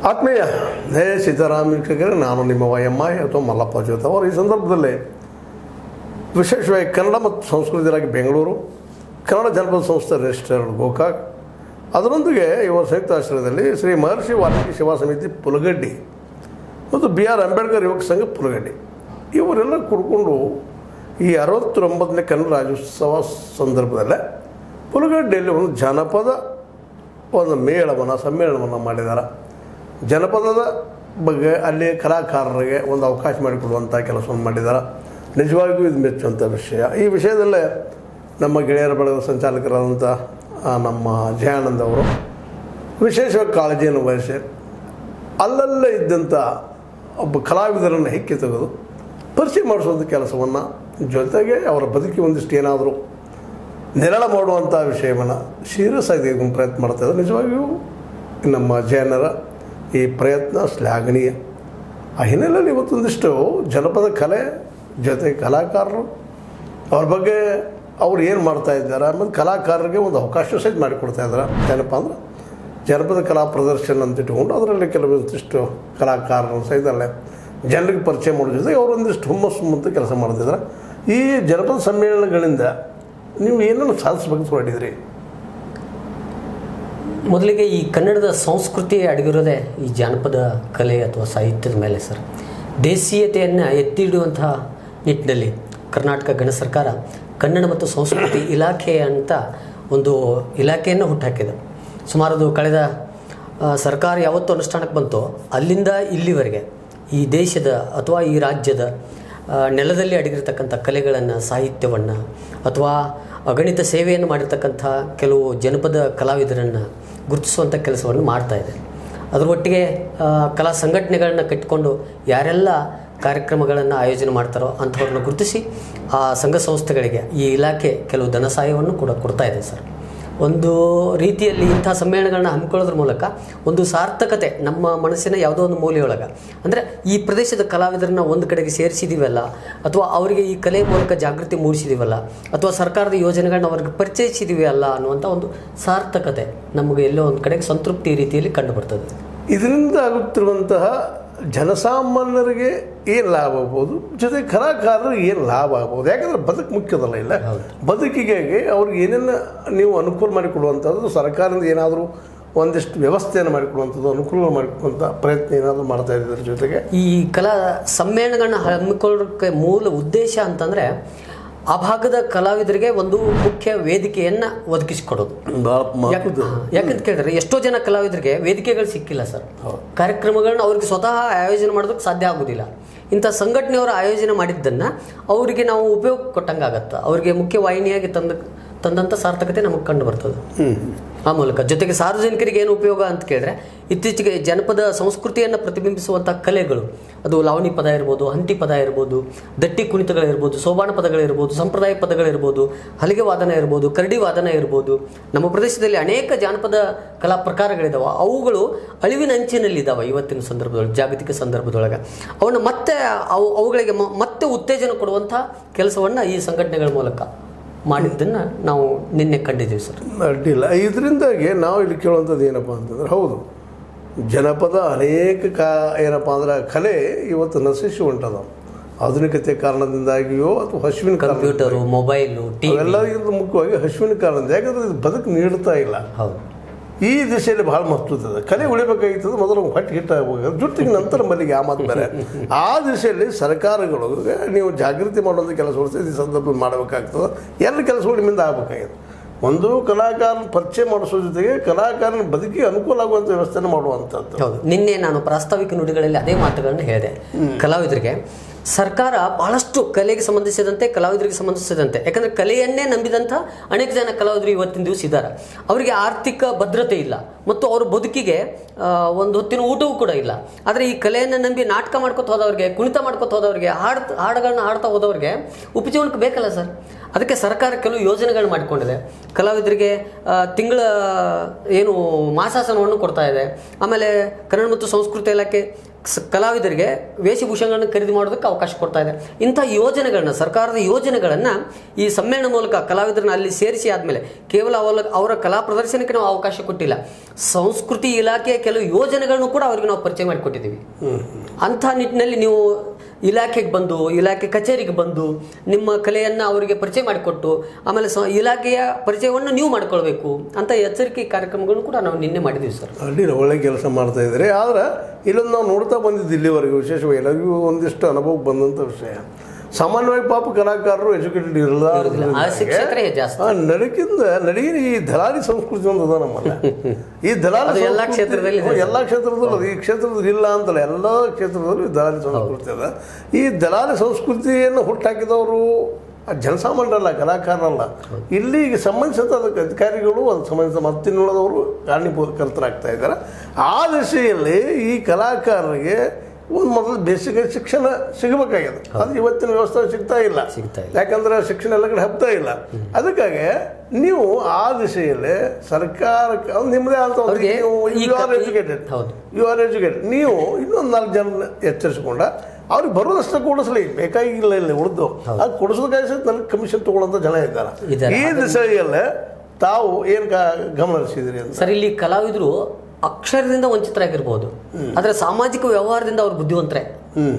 ಆತ್ಮೀಯ ಹೇ ಸೀತಾರಾಮ ವೀಕ್ಷಕರೇ ನಾನು ನಿಮ್ಮ ವೈ ಎಂ ಐ ಅಥವಾ ಮಲ್ಲಪ್ಪ ಜ್ಯೋತ ಅವರು ಈ ಸಂದರ್ಭದಲ್ಲಿ ವಿಶೇಷವಾಗಿ ಕನ್ನಡ ಮತ್ತು ಸಂಸ್ಕೃತಿ ಇಲಾಖೆ ಬೆಂಗಳೂರು ಕನ್ನಡ ಜನಪದ ಸಂಸ್ಥೆ ರಿಜಿಸ್ಟರ್ಡ್ ಗೋಕಾಕ್ ಅದರೊಂದಿಗೆ ಇವರ ಸಂಯುಕ್ತ ಆಶ್ರಯದಲ್ಲಿ ಶ್ರೀ ಮಹರ್ಷಿ ವಾಲ್ಮೀಕಿ ಸೇವಾ ಸಮಿತಿ ಪುಲಗಡ್ಡಿ ಮತ್ತು ಬಿ ಆರ್ ಅಂಬೇಡ್ಕರ್ ಯುವಕ ಸಂಘ ಪುಲಗಡ್ಡಿ ಇವರೆಲ್ಲ ಕುಡ್ಕೊಂಡು ಈ ಅರವತ್ತೊಂಬತ್ತನೇ ಕನ್ನಡ ರಾಜ್ಯೋತ್ಸವ ಸಂದರ್ಭದಲ್ಲೇ ಪುಲಗಡ್ಡಿಯಲ್ಲಿ ಒಂದು ಜಾನಪದ ಒಂದು ಮೇಳವನ್ನು ಸಮ್ಮೇಳನವನ್ನು ಮಾಡಿದ್ದಾರೆ ಜನಪದದ ಬಗ್ಗೆ ಅಲ್ಲಿ ಕಲಾಕಾರರಿಗೆ ಒಂದು ಅವಕಾಶ ಮಾಡಿಕೊಡುವಂಥ ಕೆಲಸವನ್ನು ಮಾಡಿದ್ದಾರೆ ನಿಜವಾಗಿಯೂ ಇದು ಮೆಚ್ಚುವಂಥ ವಿಷಯ ಈ ವಿಷಯದಲ್ಲೇ ನಮ್ಮ ಗೆಳೆಯರ ಬಳಗದ ಸಂಚಾಲಕರಾದಂಥ ಆ, ನಮ್ಮ ಜಯಾನಂದ್ ಅವರು ವಿಶೇಷವಾಗಿ ಕಾಳಜಿಯನ್ನು ವಹಿಸಿ ಅಲ್ಲಲ್ಲೇ ಇದ್ದಂಥ ಒಬ್ಬ ಕಲಾವಿದರನ್ನು ಹೆಕ್ಕಿ ತೆಗೆದು ಪರಿಚಯ ಮಾಡಿಸುವಂಥ ಕೆಲಸವನ್ನು ಜೊತೆಗೆ ಅವರ ಬದುಕಿ ಒಂದಿಷ್ಟು ಏನಾದರೂ ನೆರಳ ಮಾಡುವಂಥ ವಿಷಯವನ್ನು ಸೀರಿಯಸ್ ಆಗಿ ತೆಗೆದುಕೊಂಡು ಪ್ರಯತ್ನ ಮಾಡ್ತಾಯಿದ್ದಾರೆ ನಿಜವಾಗಿಯೂ ನಮ್ಮ ಜೈನರ ಈ ಪ್ರಯತ್ನ ಶ್ಲಾಘನೀಯ ಆ ಹಿನ್ನೆಲೆಯಲ್ಲಿ ಇವತ್ತೊಂದಿಷ್ಟು ಜನಪದ ಕಲೆ ಜೊತೆಗೆ ಕಲಾಕಾರರು ಅವ್ರ ಬಗ್ಗೆ ಅವ್ರು ಏನು ಮಾಡ್ತಾ ಇದ್ದಾರೆ ಆಮೇಲೆ ಕಲಾಕಾರರಿಗೆ ಒಂದು ಅವಕಾಶ ಸಹಿತ ಮಾಡಿಕೊಡ್ತಾ ಇದ್ದಾರೆ ಏನಪ್ಪ ಅಂದ್ರೆ ಜನಪದ ಕಲಾ ಪ್ರದರ್ಶನ ಅಂತ ಇಟ್ಕೊಂಡು ಅದರಲ್ಲಿ ಕೆಲವೊಂದಿಷ್ಟು ಕಲಾಕಾರರು ಸಹಿತ ಅಲ್ಲೇ ಜನರಿಗೆ ಪರಿಚಯ ಮಾಡೋ ಜೊತೆಗೆ ಅವರೊಂದಿಷ್ಟು ಹುಮ್ಮಸ್ಸು ಅಂತ ಕೆಲಸ ಮಾಡ್ತಿದ್ದಾರೆ ಈ ಜನಪದ ಸಮ್ಮೇಳನಗಳಿಂದ ನೀವು ಏನನ್ನು ಸಾಧಿಸ್ಬೇಕು ಹೊರಟಿದ್ರಿ ಮೊದಲಿಗೆ ಈ ಕನ್ನಡದ ಸಂಸ್ಕೃತಿ ಅಡಗಿರೋದೇ ಈ ಜಾನಪದ ಕಲೆ ಅಥವಾ ಸಾಹಿತ್ಯದ ಮೇಲೆ ಸರ್ ದೇಸೀಯತೆಯನ್ನು ಎತ್ತಿ ಹಿಡಿಯುವಂತಹ ನಿಟ್ಟಿನಲ್ಲಿ ಕರ್ನಾಟಕ ಗಣ ಸರ್ಕಾರ ಕನ್ನಡ ಮತ್ತು ಸಂಸ್ಕೃತಿ ಇಲಾಖೆ ಅಂತ ಒಂದು ಇಲಾಖೆಯನ್ನು ಹುಟ್ಟಾಕಿದೆ ಸುಮಾರು ಅದು ಕಳೆದ ಆ, ಸರ್ಕಾರ ಯಾವತ್ತು ಅನುಷ್ಠಾನಕ್ಕೆ ಬಂತೋ ಅಲ್ಲಿಂದ ಇಲ್ಲಿವರೆಗೆ ಈ ದೇಶದ ಅಥವಾ ಈ ರಾಜ್ಯದ ಆ, ನೆಲದಲ್ಲಿ ಅಡಗಿರ್ತಕ್ಕಂಥ ಕಲೆಗಳನ್ನು ಸಾಹಿತ್ಯವನ್ನು ಅಥವಾ ಅಗಣಿತ ಸೇವೆಯನ್ನು ಮಾಡಿರ್ತಕ್ಕಂಥ ಕೆಲವು ಜನಪದ ಕಲಾವಿದರನ್ನು ಗುರುತಿಸುವಂಥ ಕೆಲಸವನ್ನು ಮಾಡ್ತಾ ಇದೆ ಅದರ ಒಟ್ಟಿಗೆ ಆ, ಕಲಾ ಸಂಘಟನೆಗಳನ್ನ ಕಟ್ಟಿಕೊಂಡು ಯಾರೆಲ್ಲ ಕಾರ್ಯಕ್ರಮಗಳನ್ನು ಆಯೋಜನೆ ಮಾಡ್ತಾರೋ ಅಂಥವ್ರನ್ನ ಗುರುತಿಸಿ ಆ ಸಂಘ ಸಂಸ್ಥೆಗಳಿಗೆ ಈ ಇಲಾಖೆ ಕೆಲವು ಧನ ಸಹಾಯವನ್ನು ಕೂಡ ಕೊಡ್ತಾ ಇದೆ ಸರ್ ಒಂದು ರೀತಿಯಲ್ಲಿ ಇಂಥ ಸಮ್ಮೇಳನಗಳನ್ನ ಹಮ್ಮಿಕೊಳ್ಳೋದ್ರ ಮೂಲಕ ಒಂದು ಸಾರ್ಥಕತೆ ನಮ್ಮ ಮನಸ್ಸಿನ ಯಾವುದೋ ಒಂದು ಮೂಲೆಯೊಳಗೆ ಅಂದರೆ ಈ ಪ್ರದೇಶದ ಕಲಾವಿದರನ್ನ ಒಂದು ಕಡೆಗೆ ಸೇರಿಸಿದೀವಲ್ಲ ಅಥವಾ ಅವರಿಗೆ ಈ ಕಲೆ ಮೂಲಕ ಜಾಗೃತಿ ಮೂಡಿಸಿದೀವಲ್ಲ ಅಥವಾ ಸರ್ಕಾರದ ಯೋಜನೆಗಳನ್ನ ಅವ್ರಿಗೆ ಪರಿಚಯಿಸಿದೀವಿ ಅಲ್ಲ ಅನ್ನುವಂಥ ಒಂದು ಸಾರ್ಥಕತೆ ನಮಗೆ ಎಲ್ಲೋ ಒಂದು ಕಡೆಗೆ ಸಂತೃಪ್ತಿ ರೀತಿಯಲ್ಲಿ ಕಂಡು ಬರ್ತದೆ ಇದರಿಂದ ಆಗುತ್ತಿರುವಂತಹ ಜನಸಾಮಾನ್ಯರಿಗೆ ಏನು ಲಾಭ ಆಗ್ಬೋದು ಜೊತೆಗೆ ಕಲಾಕಾರರಿಗೆ ಏನು ಲಾಭ ಆಗ್ಬೋದು ಯಾಕಂದ್ರೆ ಬದುಕು ಮುಖ್ಯದಲ್ಲ ಇಲ್ಲ ಬದುಕಿಗೆ ಅವ್ರಿಗೆ ಏನೇನು ನೀವು ಅನುಕೂಲ ಮಾಡಿಕೊಡುವಂಥದ್ದು ಸರ್ಕಾರದಿಂದ ಏನಾದರೂ ಒಂದಿಷ್ಟು ವ್ಯವಸ್ಥೆಯನ್ನು ಮಾಡಿಕೊಡುವಂಥದ್ದು ಅನುಕೂಲ ಮಾಡಿಕೊಡುವಂಥ ಪ್ರಯತ್ನ ಏನಾದರೂ ಮಾಡ್ತಾ ಇದ್ದಾರೆ ಜೊತೆಗೆ ಈ ಕಲಾ ಸಮ್ಮೇಳನಗಳನ್ನ ಹಮ್ಮಿಕೊಳ್ಳೋಕ್ಕೆ ಮೂಲ ಉದ್ದೇಶ ಅಂತಂದರೆ ಆ ಭಾಗದ ಕಲಾವಿದರಿಗೆ ಒಂದು ಮುಖ್ಯ ವೇದಿಕೆಯನ್ನು ಒದಗಿಸಿಕೊಡೋದು ಭಾಳ ಯಾಕ್- ಹಾ, ಯಾಕಂತ ಕೇಳಿದ್ರೆ ಎಷ್ಟೋ ಜನ ಕಲಾವಿದರಿಗೆ ವೇದಿಕೆಗಳು ಸಿಕ್ಕಿಲ್ಲ ಸರ್ ಕಾರ್ಯಕ್ರಮಗಳನ್ನ ಅವ್ರಿಗೆ ಸ್ವತಃ ಆಯೋಜನೆ ಮಾಡೋದಕ್ಕೆ ಸಾಧ್ಯ ಆಗೋದಿಲ್ಲ ಇಂಥ ಸಂಘಟನೆಯವರು ಆಯೋಜನೆ ಮಾಡಿದ್ದನ್ನು ಅವರಿಗೆ ನಾವು ಉಪಯೋಗ ಕೊಟ್ಟಂಗೆ ಆಗತ್ತೆ ಅವರಿಗೆ ಮುಖ್ಯ ವಾಹಿನಿಯಾಗಿ ತಂದ ತಂದಂಥ ಸಾರ್ಥಕತೆ ನಮಗೆ ಕಂಡು ಬರ್ತದೆ ಆ ಮೂಲಕ ಜೊತೆಗೆ ಸಾರ್ವಜನಿಕರಿಗೆ ಏನು ಉಪಯೋಗ ಅಂತ ಕೇಳಿದ್ರೆ ಇತ್ತೀಚೆಗೆ ಜನಪದ ಸಂಸ್ಕೃತಿಯನ್ನು ಪ್ರತಿಬಿಂಬಿಸುವಂಥ ಕಲೆಗಳು ಅದು ಲಾವಣಿ ಪದ ಇರ್ಬೋದು ಹಂತಿ ಪದ ಇರ್ಬೋದು ದಟ್ಟಿ ಕುಣಿತಗಳಿರ್ಬೋದು ಸೋಬಾನ ಪದಗಳಿರ್ಬೋದು ಸಂಪ್ರದಾಯ ಪದಗಳಿರ್ಬೋದು ಹಲಿಗೆ ವಾದನ ಇರ್ಬೋದು ಕರಡಿ ವಾದನ ಇರ್ಬೋದು ನಮ್ಮ ಪ್ರದೇಶದಲ್ಲಿ ಅನೇಕ ಜಾನಪದ ಕಲಾ ಪ್ರಕಾರಗಳಿದಾವೆ ಅವುಗಳು ಅಳಿವಿನ ಅಂಚಿನಲ್ಲಿದ್ದಾವೆ ಇವತ್ತಿನ ಸಂದರ್ಭದೊಳಗೆ ಜಾಗತಿಕ ಸಂದರ್ಭದೊಳಗೆ ಅವನ್ನ ಮತ್ತೆ ಅವು ಅವುಗಳಿಗೆ ಮ- ಮತ್ತೆ ಉತ್ತೇಜನ ಕೊಡುವಂಥ ಕೆಲಸವನ್ನು ಈ ಸಂಘಟನೆಗಳ ಮೂಲಕ ಮಾಡಿದ್ದನ್ನು ನಾವು ನಿನ್ನೆ ಕಂಡಿದ್ದೀವಿ ಸರ್ ಅಡ್ಡಿಲ್ಲ ಇದರಿಂದಾಗಿ ನಾವು ಇಲ್ಲಿ ಕೇಳುವಂಥದ್ದು ಏನಪ್ಪ ಅಂತಂದ್ರೆ ಹೌದು ಜನಪದ ಅನೇಕ ಕಾ ಏನಪ್ಪ ಅಂದ್ರೆ ಕಲೆ ಇವತ್ತು ನಶಿಸಿ ಹೊಂಟದ ಆಧುನಿಕತೆ ಕಾರಣದಿಂದಾಗಿಯೋ ಅಥವಾ ಹಸುವಿನ ಕಾರಣ ಕಂಪ್ಯೂಟರು ಮೊಬೈಲು ಟಿವಿ ಅವೆಲ್ಲದಕ್ಕಿಂತ ಮುಖ್ಯವಾಗಿ ಹಸುವಿನ ಕಾರಣದಿಂದ ಯಾಕಂದ್ರೆ ಇದು ಬದುಕು ನೀಡ್ತಾ ಇಲ್ಲ ಹೌದು ಈ ದಿಶೆಯಲ್ಲಿ ಬಹಳ ಮಹತ್ವದ ಕಲೆ ಉಳಿಬೇಕಾಗಿತ್ತು ಮೊದಲು ಹೊಟ್ಟೆ ಹಿಟ್ಟಾಗಬೇಕು ಜೊತೆಗೆ ನಂತರ ಮಲ್ಲಿಗೆ ಆ ಮಾತು ಬೇರೆ ಆ ದಿಶೆಯಲ್ಲಿ ಸರ್ಕಾರಗಳು ನೀವು ಜಾಗೃತಿ ಮಾಡುವಂಥ ಕೆಲಸಗಳು ಈ ಸಂದರ್ಭದಲ್ಲಿ ಮಾಡಬೇಕಾಗ್ತದೆ ಎಲ್ಲ ಕೆಲಸಗಳು ನಿಮ್ಮಿಂದ ಆಗಬೇಕಾಗಿದೆ ಒಂದು ಕಲಾಕಾರನ ಪರಿಚಯ ಮಾಡಿಸೋ ಜೊತೆಗೆ ಕಲಾಕಾರನ ಬದುಕಿಗೆ ಅನುಕೂಲ ಆಗುವಂಥ ವ್ಯವಸ್ಥೆನ ಮಾಡುವಂಥದ್ದು ಹೌದು ನಿನ್ನೆ ನಾನು ಪ್ರಾಸ್ತಾವಿಕ ನುಡಿಗಳಲ್ಲಿ ಅದೇ ಮಾತುಗಳನ್ನು ಹೇಳಿದೆ ಕಲಾವಿದರಿಗೆ ಸರ್ಕಾರ ಬಹಳಷ್ಟು ಕಲೆಗೆ ಸಂಬಂಧಿಸಿದಂತೆ ಕಲಾವಿದರಿಗೆ ಸಂಬಂಧಿಸಿದಂತೆ ಯಾಕಂದ್ರೆ ಕಲೆಯನ್ನೇ ನಂಬಿದಂಥ ಅನೇಕ ಜನ ಕಲಾವಿದರು ಇವತ್ತಿನ ದಿವಸ ಇದ್ದಾರೆ ಅವರಿಗೆ ಆರ್ಥಿಕ ಭದ್ರತೆ ಇಲ್ಲ ಮತ್ತು ಅವ್ರ ಬದುಕಿಗೆ ಆ, ಒಂದು ಹೊತ್ತಿನ ಊಟವೂ ಕೂಡ ಇಲ್ಲ ಆದರೆ ಈ ಕಲೆಯನ್ನು ನಂಬಿ ನಾಟಕ ಮಾಡ್ಕೊತ ಹೋದವ್ರಿಗೆ ಕುಣಿತ ಮಾಡ್ಕೊತ ಹೋದವ್ರಿಗೆ ಹಾಡ್ ಹಾಡುಗಳನ್ನ ಹಾಡ್ತಾ ಹೋದವ್ರಿಗೆ ಉಪಜೀವನಕ್ಕೆ ಬೇಕಲ್ಲ ಸರ್ ಅದಕ್ಕೆ ಸರ್ಕಾರ ಕೆಲವು ಯೋಜನೆಗಳು ಮಾಡಿಕೊಂಡಿದೆ ಕಲಾವಿದರಿಗೆ ಆ, ತಿಂಗಳ ಏನು ಮಾಸಾಸನವನ್ನು ಕೊಡ್ತಾ ಇದೆ ಆಮೇಲೆ ಕನ್ನಡ ಮತ್ತು ಸಂಸ್ಕೃತಿ ಇಲಾಖೆ ಸ- ಕಲಾವಿದರಿಗೆ ವೇಷಭೂಷಣಗಳನ್ನು ಖರೀದಿ ಮಾಡೋದಕ್ಕೆ ಅವಕಾಶ ಕೊಡ್ತಾ ಇದೆ ಇಂಥ ಯೋಜನೆಗಳನ್ನ ಸರ್ಕಾರದ ಯೋಜನೆಗಳನ್ನು ಈ ಸಮ್ಮೇಳನ ಮೂಲಕ ಕಲಾವಿದರನ್ನ ಅಲ್ಲಿ ಸೇರಿಸಿ ಆದಮೇಲೆ ಕೇವಲ ಅವರ ಅವರ ಕಲಾ ಪ್ರದರ್ಶನಕ್ಕೆ ನಾವು ಅವಕಾಶ ಕೊಟ್ಟಿಲ್ಲ ಸಂಸ್ಕೃತಿ ಇಲಾಖೆಯ ಕೆಲವು ಯೋಜನೆಗಳನ್ನು ಕೂಡ ಅವರಿಗೆ ನಾವು ಪರಿಚಯ ಮಾಡಿಕೊಟ್ಟಿದ್ದೀವಿ ಅಂಥ ನಿಟ್ಟಿನಲ್ಲಿ ನೀವು ಇಲಾಖೆಗೆ ಬಂದು ಇಲಾಖೆ ಕಚೇರಿಗೆ ಬಂದು ನಿಮ್ಮ ಕಲೆಯನ್ನು ಅವರಿಗೆ ಪರಿಚಯ ಮಾಡಿಕೊಟ್ಟು ಆಮೇಲೆ ಸ ಇಲಾಖೆಯ ಪರಿಚಯವನ್ನು ನೀವು ಮಾಡ್ಕೊಳ್ಬೇಕು ಅಂತ ಎಚ್ಚರಿಕೆ ಕಾರ್ಯಕ್ರಮಗಳನ್ನು ಕೂಡ ನಾವು ನಿನ್ನೆ ಮಾಡಿದ್ದೀವಿ ಸರ್ ಅಡ್ಡಿಲ್ಲ ಒಳ್ಳೆ ಕೆಲಸ ಮಾಡ್ತಾ ಇದ್ದಾರೆ ಆದ್ರೆ ಇಲ್ಲೊಂದು ನಾವು ನೋಡ್ತಾ ಬಂದಿದ್ದು ಇಲ್ಲಿವರೆಗೆ ವಿಶೇಷವಾಗಿ ಎಲ್ಲರಿಗೂ ಒಂದಿಷ್ಟು ಅನುಭವಕ್ಕೆ ಬಂದಂಥ ವಿಷಯ ಸಾಮಾನ್ಯವಾಗಿ ಪಾಪ ಕಲಾಕಾರರು ಎಜುಕೇಟೆಡ್ ಇರಲ್ಲ ಇರೋದಿಲ್ಲ. ಆ ಶಿಕ್ಷಕರೇ ಜಾಸ್ತಿ ಆ ನಡಕಿಂದ ನಡಗಿನ ಈ ದಲಾಲಿ ಸಂಸ್ಕೃತಿ ಒಂದು ಅದ ನಮ್ಮಲ್ಲ ಈ ದಲಾಲಿ ಅದು ಎಲ್ಲಾ ಸಂಸ್ಕೃತಿ- ಕ್ಷೇತ್ರದಲ್ಲಿ ಇದೆ. ಎಲ್ಲ ಕ್ಷೇತ್ರದಲ್ಲೂ ಅದು ಈ ಕ್ಷೇತ್ರದಲ್ಲಿ ಇಲ್ಲ ಅಂತಲ್ಲ ಎಲ್ಲ ಕ್ಷೇತ್ರದಲ್ಲೂ ಈ ದಲಾಲಿ ಸಂಸ್ಕೃತಿ ಅದ ಈ ದಲಾಲಿ ಸಂಸ್ಕೃತಿಯನ್ನು ಹುಟ್ಟಾಕಿದವರು ಆ ಜನಸಾಮಾನ್ಯರಲ್ಲ ಕಲಾಕಾರರಲ್ಲ ಇಲ್ಲಿಗೆ ಸಂಬಂಧಿಸಿದ ಅದಕ್ಕೆ ಅಧಿಕಾರಿಗಳು ಅದಕ್ಕೆ ಸಂಬಂಧಿಸಿದ ಮತ್ತಿನ್ನುಳದವರು ಕಾರಣೀಭೂತಕರ್ತರಾಗ್ತಾ ಇದ್ದಾರೆ ಆ ದಿಶೆಯಲ್ಲಿ ಈ ಕಲಾಕಾರರಿಗೆ ಒಂದು ಮೊದಲು ಬೇಸಿಕ್ ಶಿಕ್ಷಣ ಸಿಗಬೇಕಾಗಿದೆ ಅದು ಇವತ್ತಿನ ವ್ಯವಸ್ಥೆ ಸಿಗ್ತಾ ಇಲ್ಲ ಸಿಗ್ತಾ ಇಲ್ಲ. ಯಾಕಂದ್ರೆ ಶಿಕ್ಷಣ ಎಲ್ಲ ಕಡೆ ಹಬ್ತಾ ಇಲ್ಲ ಅದಕ್ಕಾಗಿ ನೀವು ಆ ದಿಶೆಯಲ್ಲಿ ಸರ್ಕಾರಕ್ಕೆ ಅವ್ರು ನಿಮ್ಮದೇ ಅಂತ ಒಂದು ಅವ್ರಿಗೆ ನೀವು ಈ ಯು ಆರ್ ಕ- ಈ- ಎಜುಕೇಟೆಡ್ ಹೌದು. ಯು ಆರ್ ಎಜುಕೇಟೆಡ್ ನೀವು ಇನ್ನೊಂದು ನಾಲ್ಕು ಜನ ಎಚ್ಚರಿಸಿಕೊಂಡ ಅವ್ರಿಗೆ ಬರೋದಷ್ಟು ಕೊಡಿಸ್ಲಿ ಬೇಕಾಗಿಲ್ಲ ಇಲ್ಲಿ ಉಳಿದು ಅದು ಕೊಡಿಸೋದಕ್ಕಾಗಿ ನನಗೆ ಕಮಿಷನ್ ತಗೊಳ್ಳೋಂಥ ಜನ ಇದ್ದಾರೆ ಇದ್ದಾರೆ. ಈ ದಿಶೆಯಲ್ಲೇ ತಾವು ಏನು ಗಮನ ಹರಿಸಿದಿರಿ ಅಂತ ಸರ್ ಇಲ್ಲಿ ಕಲಾವಿದರು ಅಕ್ಷರದಿಂದ ವಂಚಿತರಾಗಿರ್ಬೋದು ಆದರೆ ಸಾಮಾಜಿಕ ವ್ಯವಹಾರದಿಂದ ಅವ್ರು ಬುದ್ಧಿವಂತರೇ ಹ್ಮ್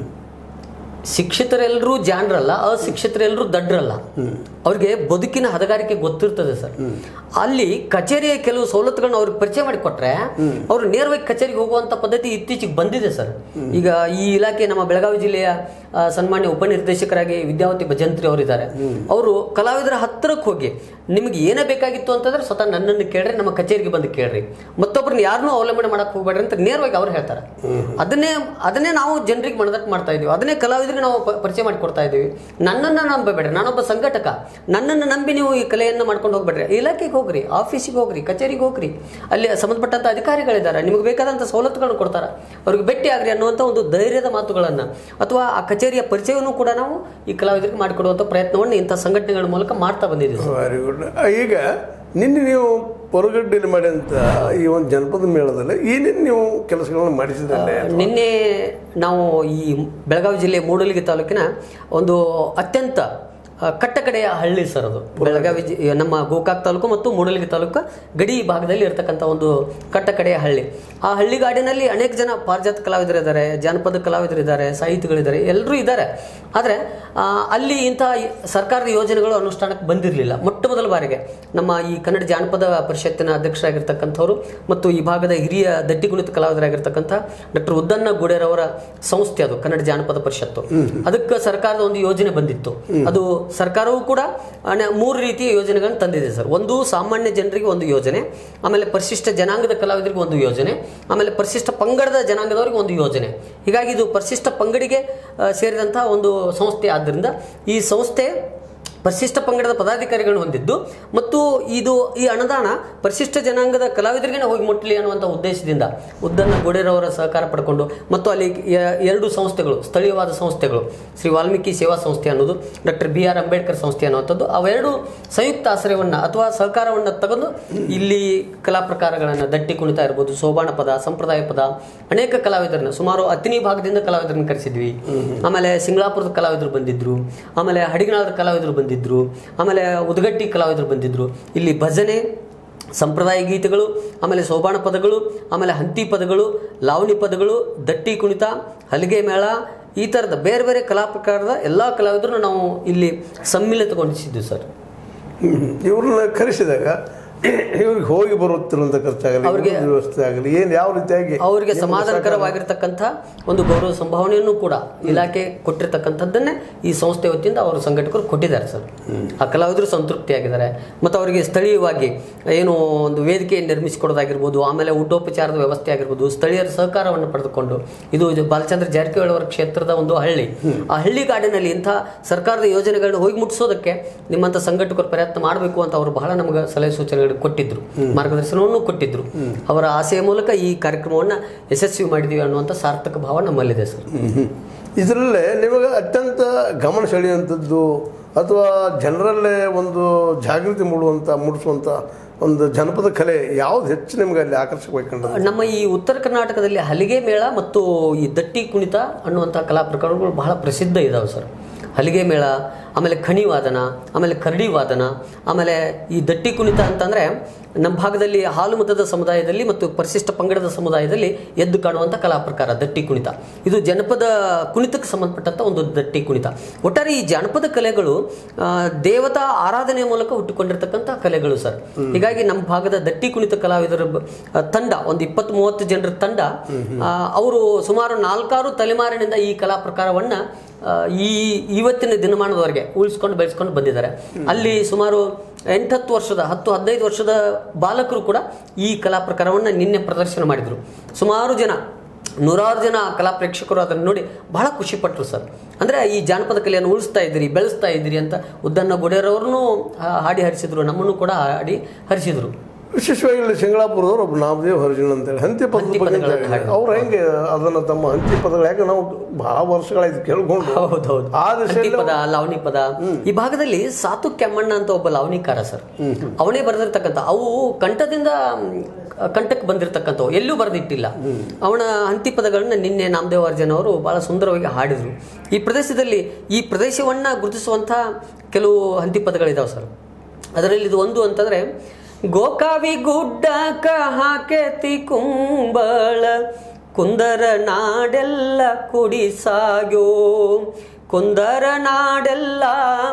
ಶಿಕ್ಷಿತರೆಲ್ಲರೂ ಜಾಣರಲ್ಲ ಅಶಿಕ್ಷಿತರೆಲ್ಲರೂ ದಡ್ರಲ್ಲ ಅವ್ರಿಗೆ ಬದುಕಿನ ಹದಗಾರಿಕೆ ಗೊತ್ತಿರ್ತದೆ ಸರ್ ಅಲ್ಲಿ ಕಚೇರಿಯ ಕೆಲವು ಸವಲತ್ತುಗಳನ್ನ ಅವ್ರಿಗೆ ಪರಿಚಯ ಮಾಡಿಕೊಟ್ರೆ ಅವರು ನೇರವಾಗಿ ಕಚೇರಿಗೆ ಹೋಗುವಂತ ಪದ್ಧತಿ ಇತ್ತೀಚೆಗೆ ಬಂದಿದೆ ಸರ್ ಈಗ ಈ ಇಲಾಖೆ ನಮ್ಮ ಬೆಳಗಾವಿ ಜಿಲ್ಲೆಯ ಆ, ಸನ್ಮಾನ್ಯ ಉಪನಿರ್ದೇಶಕರಾಗಿ ವಿದ್ಯಾವತಿ ಭಜಂತ್ರಿ ಅವರಿದ್ದಾರೆ ಅವರು ಕಲಾವಿದರ ಹತ್ತಿರಕ್ಕೆ ಹೋಗಿ ನಿಮಗೆ ಏನೇ ಬೇಕಾಗಿತ್ತು ಅಂತಂದ್ರೆ ಸ್ವತಃ ನನ್ನನ್ನು ಕೇಳ್ರಿ ನಮ್ಮ ಕಚೇರಿಗೆ ಬಂದು ಕೇಳ್ರಿ ಮತ್ತೊಬ್ಬರನ್ನ ಯಾರನ್ನೂ ಅವಲಂಬನೆ ಮಾಡಕ್ ಹೋಗ್ಬೇಡ್ರಿ ಅಂತ ನೇರವಾಗಿ ಅವ್ರು ಹೇಳ್ತಾರೆ ಅದನ್ನೇ ಅದನ್ನೇ ನಾವು ಜನರಿಗೆ ಮನದಟ್ಟು ಮಾಡ್ತಾ ಇದೀವಿ ಅದನ್ನೇ ಕಲಾವಿದರಿಗೆ ನಾವು ಪ- ಪರಿಚಯ ಮಾಡಿಕೊಡ್ತಾ ಇದ್ದೀವಿ ನನ್ನನ್ನು ನಂಬಬೇಡ್ರಿ ನಾನೊಬ್ಬ ಸಂಘಟಕ ನನ್ನನ್ನು ನಂಬಿ ನೀವು ಈ ಕಲೆಯನ್ನು ಮಾಡ್ಕೊಂಡು ಹೋಗ್ಬೇಡ್ರಿ ಇಲಾಖೆಗೆ ಹೋಗ್ರಿ ಆಫೀಸಿಗೆ ಹೋಗ್ರಿ ಕಚೇರಿಗೆ ಹೋಗ್ರಿ ಅಲ್ಲಿ ಸಂಬಂಧಪಟ್ಟಂತ ಅಧಿಕಾರಿಗಳಿದ್ದಾರೆ ನಿಮಗೆ ಬೇಕಾದಂಥ ಸವಲತ್ತುಗಳನ್ನು ಕೊಡ್ತಾರೆ ಅವ್ರಿಗೆ ಭೇಟಿ ಆಗ್ರಿ ಅನ್ನುವಂಥ ಒಂದು ಧೈರ್ಯದ ಮಾತುಗಳನ್ನು ಅಥವಾ ಆ ಕಚೇರಿಯ ಪರಿಚಯವನ್ನು ಕೂಡ ನಾವು ಈ ಕಲಾವಿದರಿಗೆ ಮಾಡಿಕೊಡುವಂಥ ಪ್ರಯತ್ನವನ್ನು ಇಂಥ ಸಂಘಟನೆಗಳ ಮೂಲಕ ಮಾಡ್ತಾ ಬಂದಿದ್ದೀವಿ ವೆರಿ ಗುಡ್ ಈಗ ನಿನ್ನೆ ನೀವು ಹೊರಗಡ್ಡೆಯಲ್ಲಿ ಮಾಡಿದಂಥ ಈ ಒಂದು ಜನಪದ ಮೇಳದಲ್ಲಿ ಏನೇನು ನೀವು ಕೆಲಸಗಳನ್ನು ಮಾಡಿಸಿದ್ರೆ ನಿನ್ನೆ ನಾವು ಈ ಬೆಳಗಾವಿ ಜಿಲ್ಲೆ ಮೂಡಲಗಿ ತಾಲೂಕಿನ ಒಂದು ಅತ್ಯಂತ ಆ, ಕಟ್ಟಕಡೆಯ ಹಳ್ಳಿ ಸರ್ ಅದು ಬೆಳಗಾವಿ ಜಿ- ನಮ್ಮ ಗೋಕಾಕ್ ತಾಲೂಕು ಮತ್ತು ಮೂಡಲಗಿ ತಾಲೂಕು ಗಡಿ ಭಾಗದಲ್ಲಿ ಇರತಕ್ಕಂಥ ಒಂದು ಕಟ್ಟಕಡೆಯ ಹಳ್ಳಿ ಆ ಹಳ್ಳಿಗಾಡಿನಲ್ಲಿ ಅನೇಕ ಜನ ಪಾರಿಜಾತ ಕಲಾವಿದರಿದ್ದಾರೆ ಜಾನಪದ ಕಲಾವಿದರಿದ್ದಾರೆ ಸಾಹಿತಿಗಳಿದ್ದಾರೆ ಎಲ್ಲರೂ ಇದ್ದಾರೆ ಆದರೆ ಅಲ್ಲಿ ಇಂಥ ಸರ್ಕಾರದ ಯೋಜನೆಗಳು ಅನುಷ್ಠಾನಕ್ಕೆ ಬಂದಿರಲಿಲ್ಲ ಮೊಟ್ಟ ಮೊದಲ ಬಾರಿಗೆ ನಮ್ಮ ಈ ಕನ್ನಡ ಜಾನಪದ ಪರಿಷತ್ತಿನ ಅಧ್ಯಕ್ಷರಾಗಿರ್ತಕ್ಕಂಥವ್ರು ಮತ್ತು ಈ ಭಾಗದ ಹಿರಿಯ ದಟ್ಟಿಗುಣಿತ ಕಲಾವಿದರಾಗಿರ್ತಕ್ಕಂಥ ಡಾಕ್ಟರ್ ಉದ್ದನ್ನ ಗುಡೇರವರ ಸಂಸ್ಥೆ ಅದು ಕನ್ನಡ ಜಾನಪದ ಪರಿಷತ್ತು ಅದಕ್ಕೆ ಸರ್ಕಾರದ ಒಂದು ಯೋಜನೆ ಬಂದಿತ್ತು ಅದು ಸರ್ಕಾರವು ಕೂಡ ಅನೆ- ಮೂರು ರೀತಿಯ ಯೋಜನೆಗಳನ್ನು ತಂದಿದೆ ಸರ್ ಒಂದು ಸಾಮಾನ್ಯ ಜನರಿಗೆ ಒಂದು ಯೋಜನೆ ಆಮೇಲೆ ಪರಿಶಿಷ್ಟ ಜನಾಂಗದ ಕಲಾವಿದರಿಗೆ ಒಂದು ಯೋಜನೆ ಆಮೇಲೆ ಪರಿಶಿಷ್ಟ ಪಂಗಡದ ಜನಾಂಗದವರಿಗೆ ಒಂದು ಯೋಜನೆ ಹೀಗಾಗಿ ಇದು ಪರಿಶಿಷ್ಟ ಪಂಗಡಿಗೆ ಆ, ಸೇರಿದಂತಹ ಒಂದು ಸಂಸ್ಥೆ ಆದ್ದರಿಂದ ಈ ಸಂಸ್ಥೆ ಪರಿಶಿಷ್ಟ ಪಂಗಡದ ಪದಾಧಿಕಾರಿಗಳನ್ನು ಹೊಂದಿದ್ದು ಮತ್ತು ಇದು ಈ ಅನುದಾನ ಪರಿಶಿಷ್ಟ ಜನಾಂಗದ ಕಲಾವಿದರಿಗೆ ಹೋಗಿ ಮುಟ್ಟಲಿ ಅನ್ನುವಂಥ ಉದ್ದೇಶದಿಂದ ಉದ್ದನ್ನ ಗೋಡೆರವರ ಸಹಕಾರ ಪಡ್ಕೊಂಡು ಮತ್ತು ಅಲ್ಲಿ ಎ- ಎರಡು ಸಂಸ್ಥೆಗಳು ಸ್ಥಳೀಯವಾದ ಸಂಸ್ಥೆಗಳು ಶ್ರೀ ವಾಲ್ಮೀಕಿ ಸೇವಾ ಸಂಸ್ಥೆ ಅನ್ನೋದು ಡಾಕ್ಟರ್ ಬಿ ಆರ್ ಅಂಬೇಡ್ಕರ್ ಸಂಸ್ಥೆ ಅನ್ನುವಂಥದ್ದು ಅವೆರಡು ಸಂಯುಕ್ತ ಆಶ್ರಯವನ್ನು ಅಥವಾ ಸಹಕಾರವನ್ನು ತೆಗೆದು ಇಲ್ಲಿ ಕಲಾ ಪ್ರಕಾರಗಳನ್ನು ದಟ್ಟಿ ಕುಣಿತ ಇರ್ಬೋದು ಸೋಬಾಣ ಪದ ಸಂಪ್ರದಾಯ ಪದ ಅನೇಕ ಕಲಾವಿದರನ್ನ ಸುಮಾರು ಹತ್ತಿನಿ ಭಾಗದಿಂದ ಕಲಾವಿದರನ್ನ ಕರೆಸಿದ್ವಿ ಆಮೇಲೆ ಸಿಂಗ್ಳಾಪುರದ ಕಲಾವಿದರು ಬಂದಿದ್ರು ಆಮೇಲೆ ಹಡಿಗನಾಳದ ಕಲಾವಿದರು ಬಂದಿದ್ರು ಆಮೇಲೆ ಉದಗಟ್ಟಿ ಕಲಾವಿದರು ಬಂದಿದ್ರು ಇಲ್ಲಿ ಭಜನೆ ಸಂಪ್ರದಾಯ ಗೀತೆಗಳು ಆಮೇಲೆ ಸೋಬಾಣ ಪದಗಳು ಆಮೇಲೆ ಹಂತಿ ಪದಗಳು ಲಾವಣಿ ಪದಗಳು ದಟ್ಟಿ ಕುಣಿತ ಹಲಿಗೆ ಮೇಳ ಈ ಥರದ ಬೇರೆ ಬೇರೆ ಕಲಾ ಪ್ರಕಾರದ ಎಲ್ಲ ಕಲಾವಿದರನ್ನು ನಾವು ಇಲ್ಲಿ ಸಮ್ಮಿಲಿತಗೊಳಿಸಿದ್ವಿ ಸರ್ ಇವ್ರನ್ನ ಕರೆಸಿದಾಗ ಇವ್ರಿಗೆ ಹೋಗಿ ಬರುತ್ತಿರುವಂಥ ಖರ್ಚಾಗಲಿ ಅವ್ರಿಗೆ- ಊಟದ ವ್ಯವಸ್ಥೆ ಆಗಲಿ ಏನು ಯಾವ ರೀತಿಯಾಗಿ ಅವರಿಗೆ ಸಮಾಧಾನಕರವಾಗಿರ್ತಕ್ಕಂಥ ಒಂದು ಗೌರವ ಸಂಭಾವನೆಯನ್ನು ಕೂಡ ಇಲಾಖೆ ಕೊಟ್ಟಿರ್ತಕ್ಕಂಥದ್ದನ್ನೇ ಈ ಸಂಸ್ಥೆ ವತಿಯಿಂದ ಅವರು ಸಂಘಟಕರು ಕೊಟ್ಟಿದ್ದಾರೆ ಸರ್ ಆ ಕಲಾವಿದರು ಸಂತೃಪ್ತಿಯಾಗಿದ್ದಾರೆ ಮತ್ತು ಅವರಿಗೆ ಸ್ಥಳೀಯವಾಗಿ ಏನು ಒಂದು ವೇದಿಕೆ ನಿರ್ಮಿಸಿಕೊಡೋದಾಗಿರ್ಬೋದು ಆಮೇಲೆ ಊಟೋಪಚಾರದ ವ್ಯವಸ್ಥೆ ಆಗಿರ್ಬೋದು ಸ್ಥಳೀಯರ ಸಹಕಾರವನ್ನು ಪಡೆದುಕೊಂಡು ಇದು ಇದು ಬಾಲಚಂದ್ರ ಜಾರಕಿಹೊಳಿ ಅವರ ಕ್ಷೇತ್ರದ ಒಂದು ಹಳ್ಳಿ ಆ ಹಳ್ಳಿ ಗಾಡಿನಲ್ಲಿ ಇಂಥ ಸರ್ಕಾರದ ಯೋಜನೆಗಳನ್ನ ಹೋಗಿ ಮುಟ್ಟಿಸೋದಕ್ಕೆ ನಿಮ್ಮಂಥ ಸಂಘಟಕರು ಪ್ರಯತ್ನ ಮಾಡಬೇಕು ಅಂತ ಅವರು ಬಹಳ ನಮಗೆ ಸಲಹೆ ಸೂಚನೆಗಳು ಕೊಟ್ಟಿದ್ರು ಮಾರ್ಗದರ್ಶನವನ್ನು ಕೊಟ್ಟಿದ್ರು ಅವರ ಆಸೆಯ ಮೂಲಕ ಈ ಕಾರ್ಯಕ್ರಮವನ್ನು ಯಶಸ್ವಿ ಮಾಡಿದೀವಿ ಅನ್ನುವಂಥ ಸಾರ್ಥಕ ಭಾವ ನಮ್ಮಲ್ಲಿದೆ ಸರ್ ಇದರಲ್ಲೇ ನಿಮಗೆ ಅತ್ಯಂತ ಗಮನ ಸೆಳೆಯುವಂಥದ್ದು ಅಥವಾ ಜನರಲ್ಲೇ ಒಂದು ಜಾಗೃತಿ ಮೂಡುವಂಥ ಮೂಡಿಸುವಂಥ ಒಂದು ಜನಪದ ಕಲೆ ಯಾವ್ದು ಹೆಚ್ಚು ನಿಮ್ಗೆ ಅಲ್ಲಿ ಆಕರ್ಷಕವಾಗಿ ಕಂಡದ್ದು ನಮ್ಮ ಈ ಉತ್ತರ ಕರ್ನಾಟಕದಲ್ಲಿ ಹಲಿಗೆ ಮೇಳ ಮತ್ತು ಈ ದಟ್ಟಿ ಕುಣಿತ ಅನ್ನುವಂಥ ಕಲಾ ಪ್ರಕಾರಗಳು ಬಹಳ ಪ್ರಸಿದ್ಧ ಇದಾವೆ ಸರ್ ಹಲಿಗೆ ಮೇಳ ಆಮೇಲೆ ಖಣಿ ವಾದನ ಆಮೇಲೆ ಕರಡಿ ವಾದನ ಆಮೇಲೆ ಈ ದಟ್ಟಿ ಕುಣಿತ ಅಂತಂದರೆ ನಮ್ಮ ಭಾಗದಲ್ಲಿ ಹಾಲು ಮತದ ಸಮುದಾಯದಲ್ಲಿ ಮತ್ತು ಪರಿಶಿಷ್ಟ ಪಂಗಡದ ಸಮುದಾಯದಲ್ಲಿ ಎದ್ದು ಕಾಣುವಂಥ ಕಲಾ ಪ್ರಕಾರ ದಟ್ಟಿ ಕುಣಿತ ಇದು ಜನಪದ ಕುಣಿತಕ್ಕೆ ಸಂಬಂಧಪಟ್ಟಂಥ ಒಂದು ದಟ್ಟಿ ಕುಣಿತ ಒಟ್ಟಾರೆ ಈ ಜಾನಪದ ಕಲೆಗಳು ಆ, ದೇವತಾ ಆರಾಧನೆಯ ಮೂಲಕ ಹುಟ್ಟಿಕೊಂಡಿರ್ತಕ್ಕಂಥ ಕಲೆಗಳು ಸರ್ ಹೀಗಾಗಿ ನಮ್ಮ ಭಾಗದ ದಟ್ಟಿ ಕುಣಿತ ಕಲಾವಿದರ ಬ- ಆ, ತಂಡ ಒಂದು ಇಪ್ಪತ್ತು ಮೂವತ್ತು ಜನರ ತಂಡ ಅವರು ಸುಮಾರು ನಾಲ್ಕಾರು ತಲೆಮಾರಿನಿಂದ ಈ ಕಲಾ ಪ್ರಕಾರವನ್ನ ಆ, ಈ ಇವತ್ತಿನ ದಿನಮಾನದವರೆಗೆ ಉಳಿಸ್ಕೊಂಡು ಬೆಳೆಸ್ಕೊಂಡು ಬಂದಿದ್ದಾರೆ ಅಲ್ಲಿ ಸುಮಾರು ಎಂಟತ್ತು ವರ್ಷದ ಹತ್ತು ಹದಿನೈದು ವರ್ಷದ ಬಾಲಕರು ಕೂಡ ಈ ಕಲಾ ಪ್ರಕಾರವನ್ನು ನಿನ್ನೆ ಪ್ರದರ್ಶನ ಮಾಡಿದರು ಸುಮಾರು ಜನ ನೂರಾರು ಜನ ಕಲಾ ಪ್ರೇಕ್ಷಕರು ಅದನ್ನು ನೋಡಿ ಬಹಳ ಖುಷಿ ಪಟ್ಟರು ಸರ್ ಅಂದರೆ ಈ ಜಾನಪದ ಕಲೆಯನ್ನು ಉಳಿಸ್ತಾ ಇದ್ದೀರಿ ಬೆಳೆಸ್ತಾ ಇದ್ದೀರಿ ಅಂತ ಉದ್ದನ್ನ ಗುಡೇರವ್ರನ್ನೂ ಹಾಡಿ ಹರಿಸಿದ್ರು ನಮ್ಮನ್ನು ಕೂಡ ಹಾಡಿ ಹರಿಸಿದ್ರು ವಿಶೇಷವಾಗಿ ಇಲ್ಲಿ ಸಿಂಗಳಾಪುರದವ್ರು ಒಬ್ಬ ನಾಮದೇವ್ ಹರಿಜನ್ ಅಂತೇಳಿ ಹಂತಿ ಪದದ ಹಂತಿ ಬಗ್ಗೆ ಪದಗಳನ್ನ ಹಾಡಿ. ಅವ್ರು ಹೆಂಗೆ ಅದನ್ನ ತಮ್ಮ ಹಂತಿ ಪದಗಳು ಯಾಕೆ ನಾವು ಬಹಳ ವರ್ಷಗಳಾಯ್ತು ಕೇಳ್ಕೊಂಡು ಹೌದೌದು ಆ ಹಂತಿ ದಿಶೆಯಲ್ಲಿ ಪದ ಲಾವಣಿ ಪದ ಈ ಭಾಗದಲ್ಲಿ ಸಾತು ಕೆಮ್ಮಣ್ಣ ಅಂತ ಒಬ್ಬ ಲಾವಣಿಕಾರ ಸರ್ ಅವನೇ ಬರೆದಿರ್ತಕ್ಕಂಥ ಅವು ಕಂಠದಿಂದ ಮ್, ಕಂಠಕ್ಕೆ ಬಂದಿರತಕ್ಕಂಥವು ಎಲ್ಲೂ ಬರೆದಿಟ್ಟಿಲ್ಲ ಅವನ ಹಂತಿ ಪದಗಳನ್ನ ನಿನ್ನೆ ನಾಮದೇವ್ ಅರ್ಜನ್ ಅವರು ಬಹಳ ಸುಂದರವಾಗಿ ಹಾಡಿದ್ರು ಈ ಪ್ರದೇಶದಲ್ಲಿ ಈ ಪ್ರದೇಶವನ್ನ ಗುರುತಿಸುವಂಥ ಕೆಲವು ಹಂತಿ ಪದಗಳಿದಾವೆ ಸರ್ ಅದರಲ್ಲಿ ಇದು ಒಂದು ಅಂತಂದ್ರೆ ಗೋಕಾವಿ ಗುಡ್ಡಕ ಹಾಕೆತಿ ಕುಂಬಳ ಕುಂದರ ನಾಡೆಲ್ಲ ಕುಡಿಸಾಗ್ಯೋ ಕುಂದರ ನಾಡೆಲ್ಲ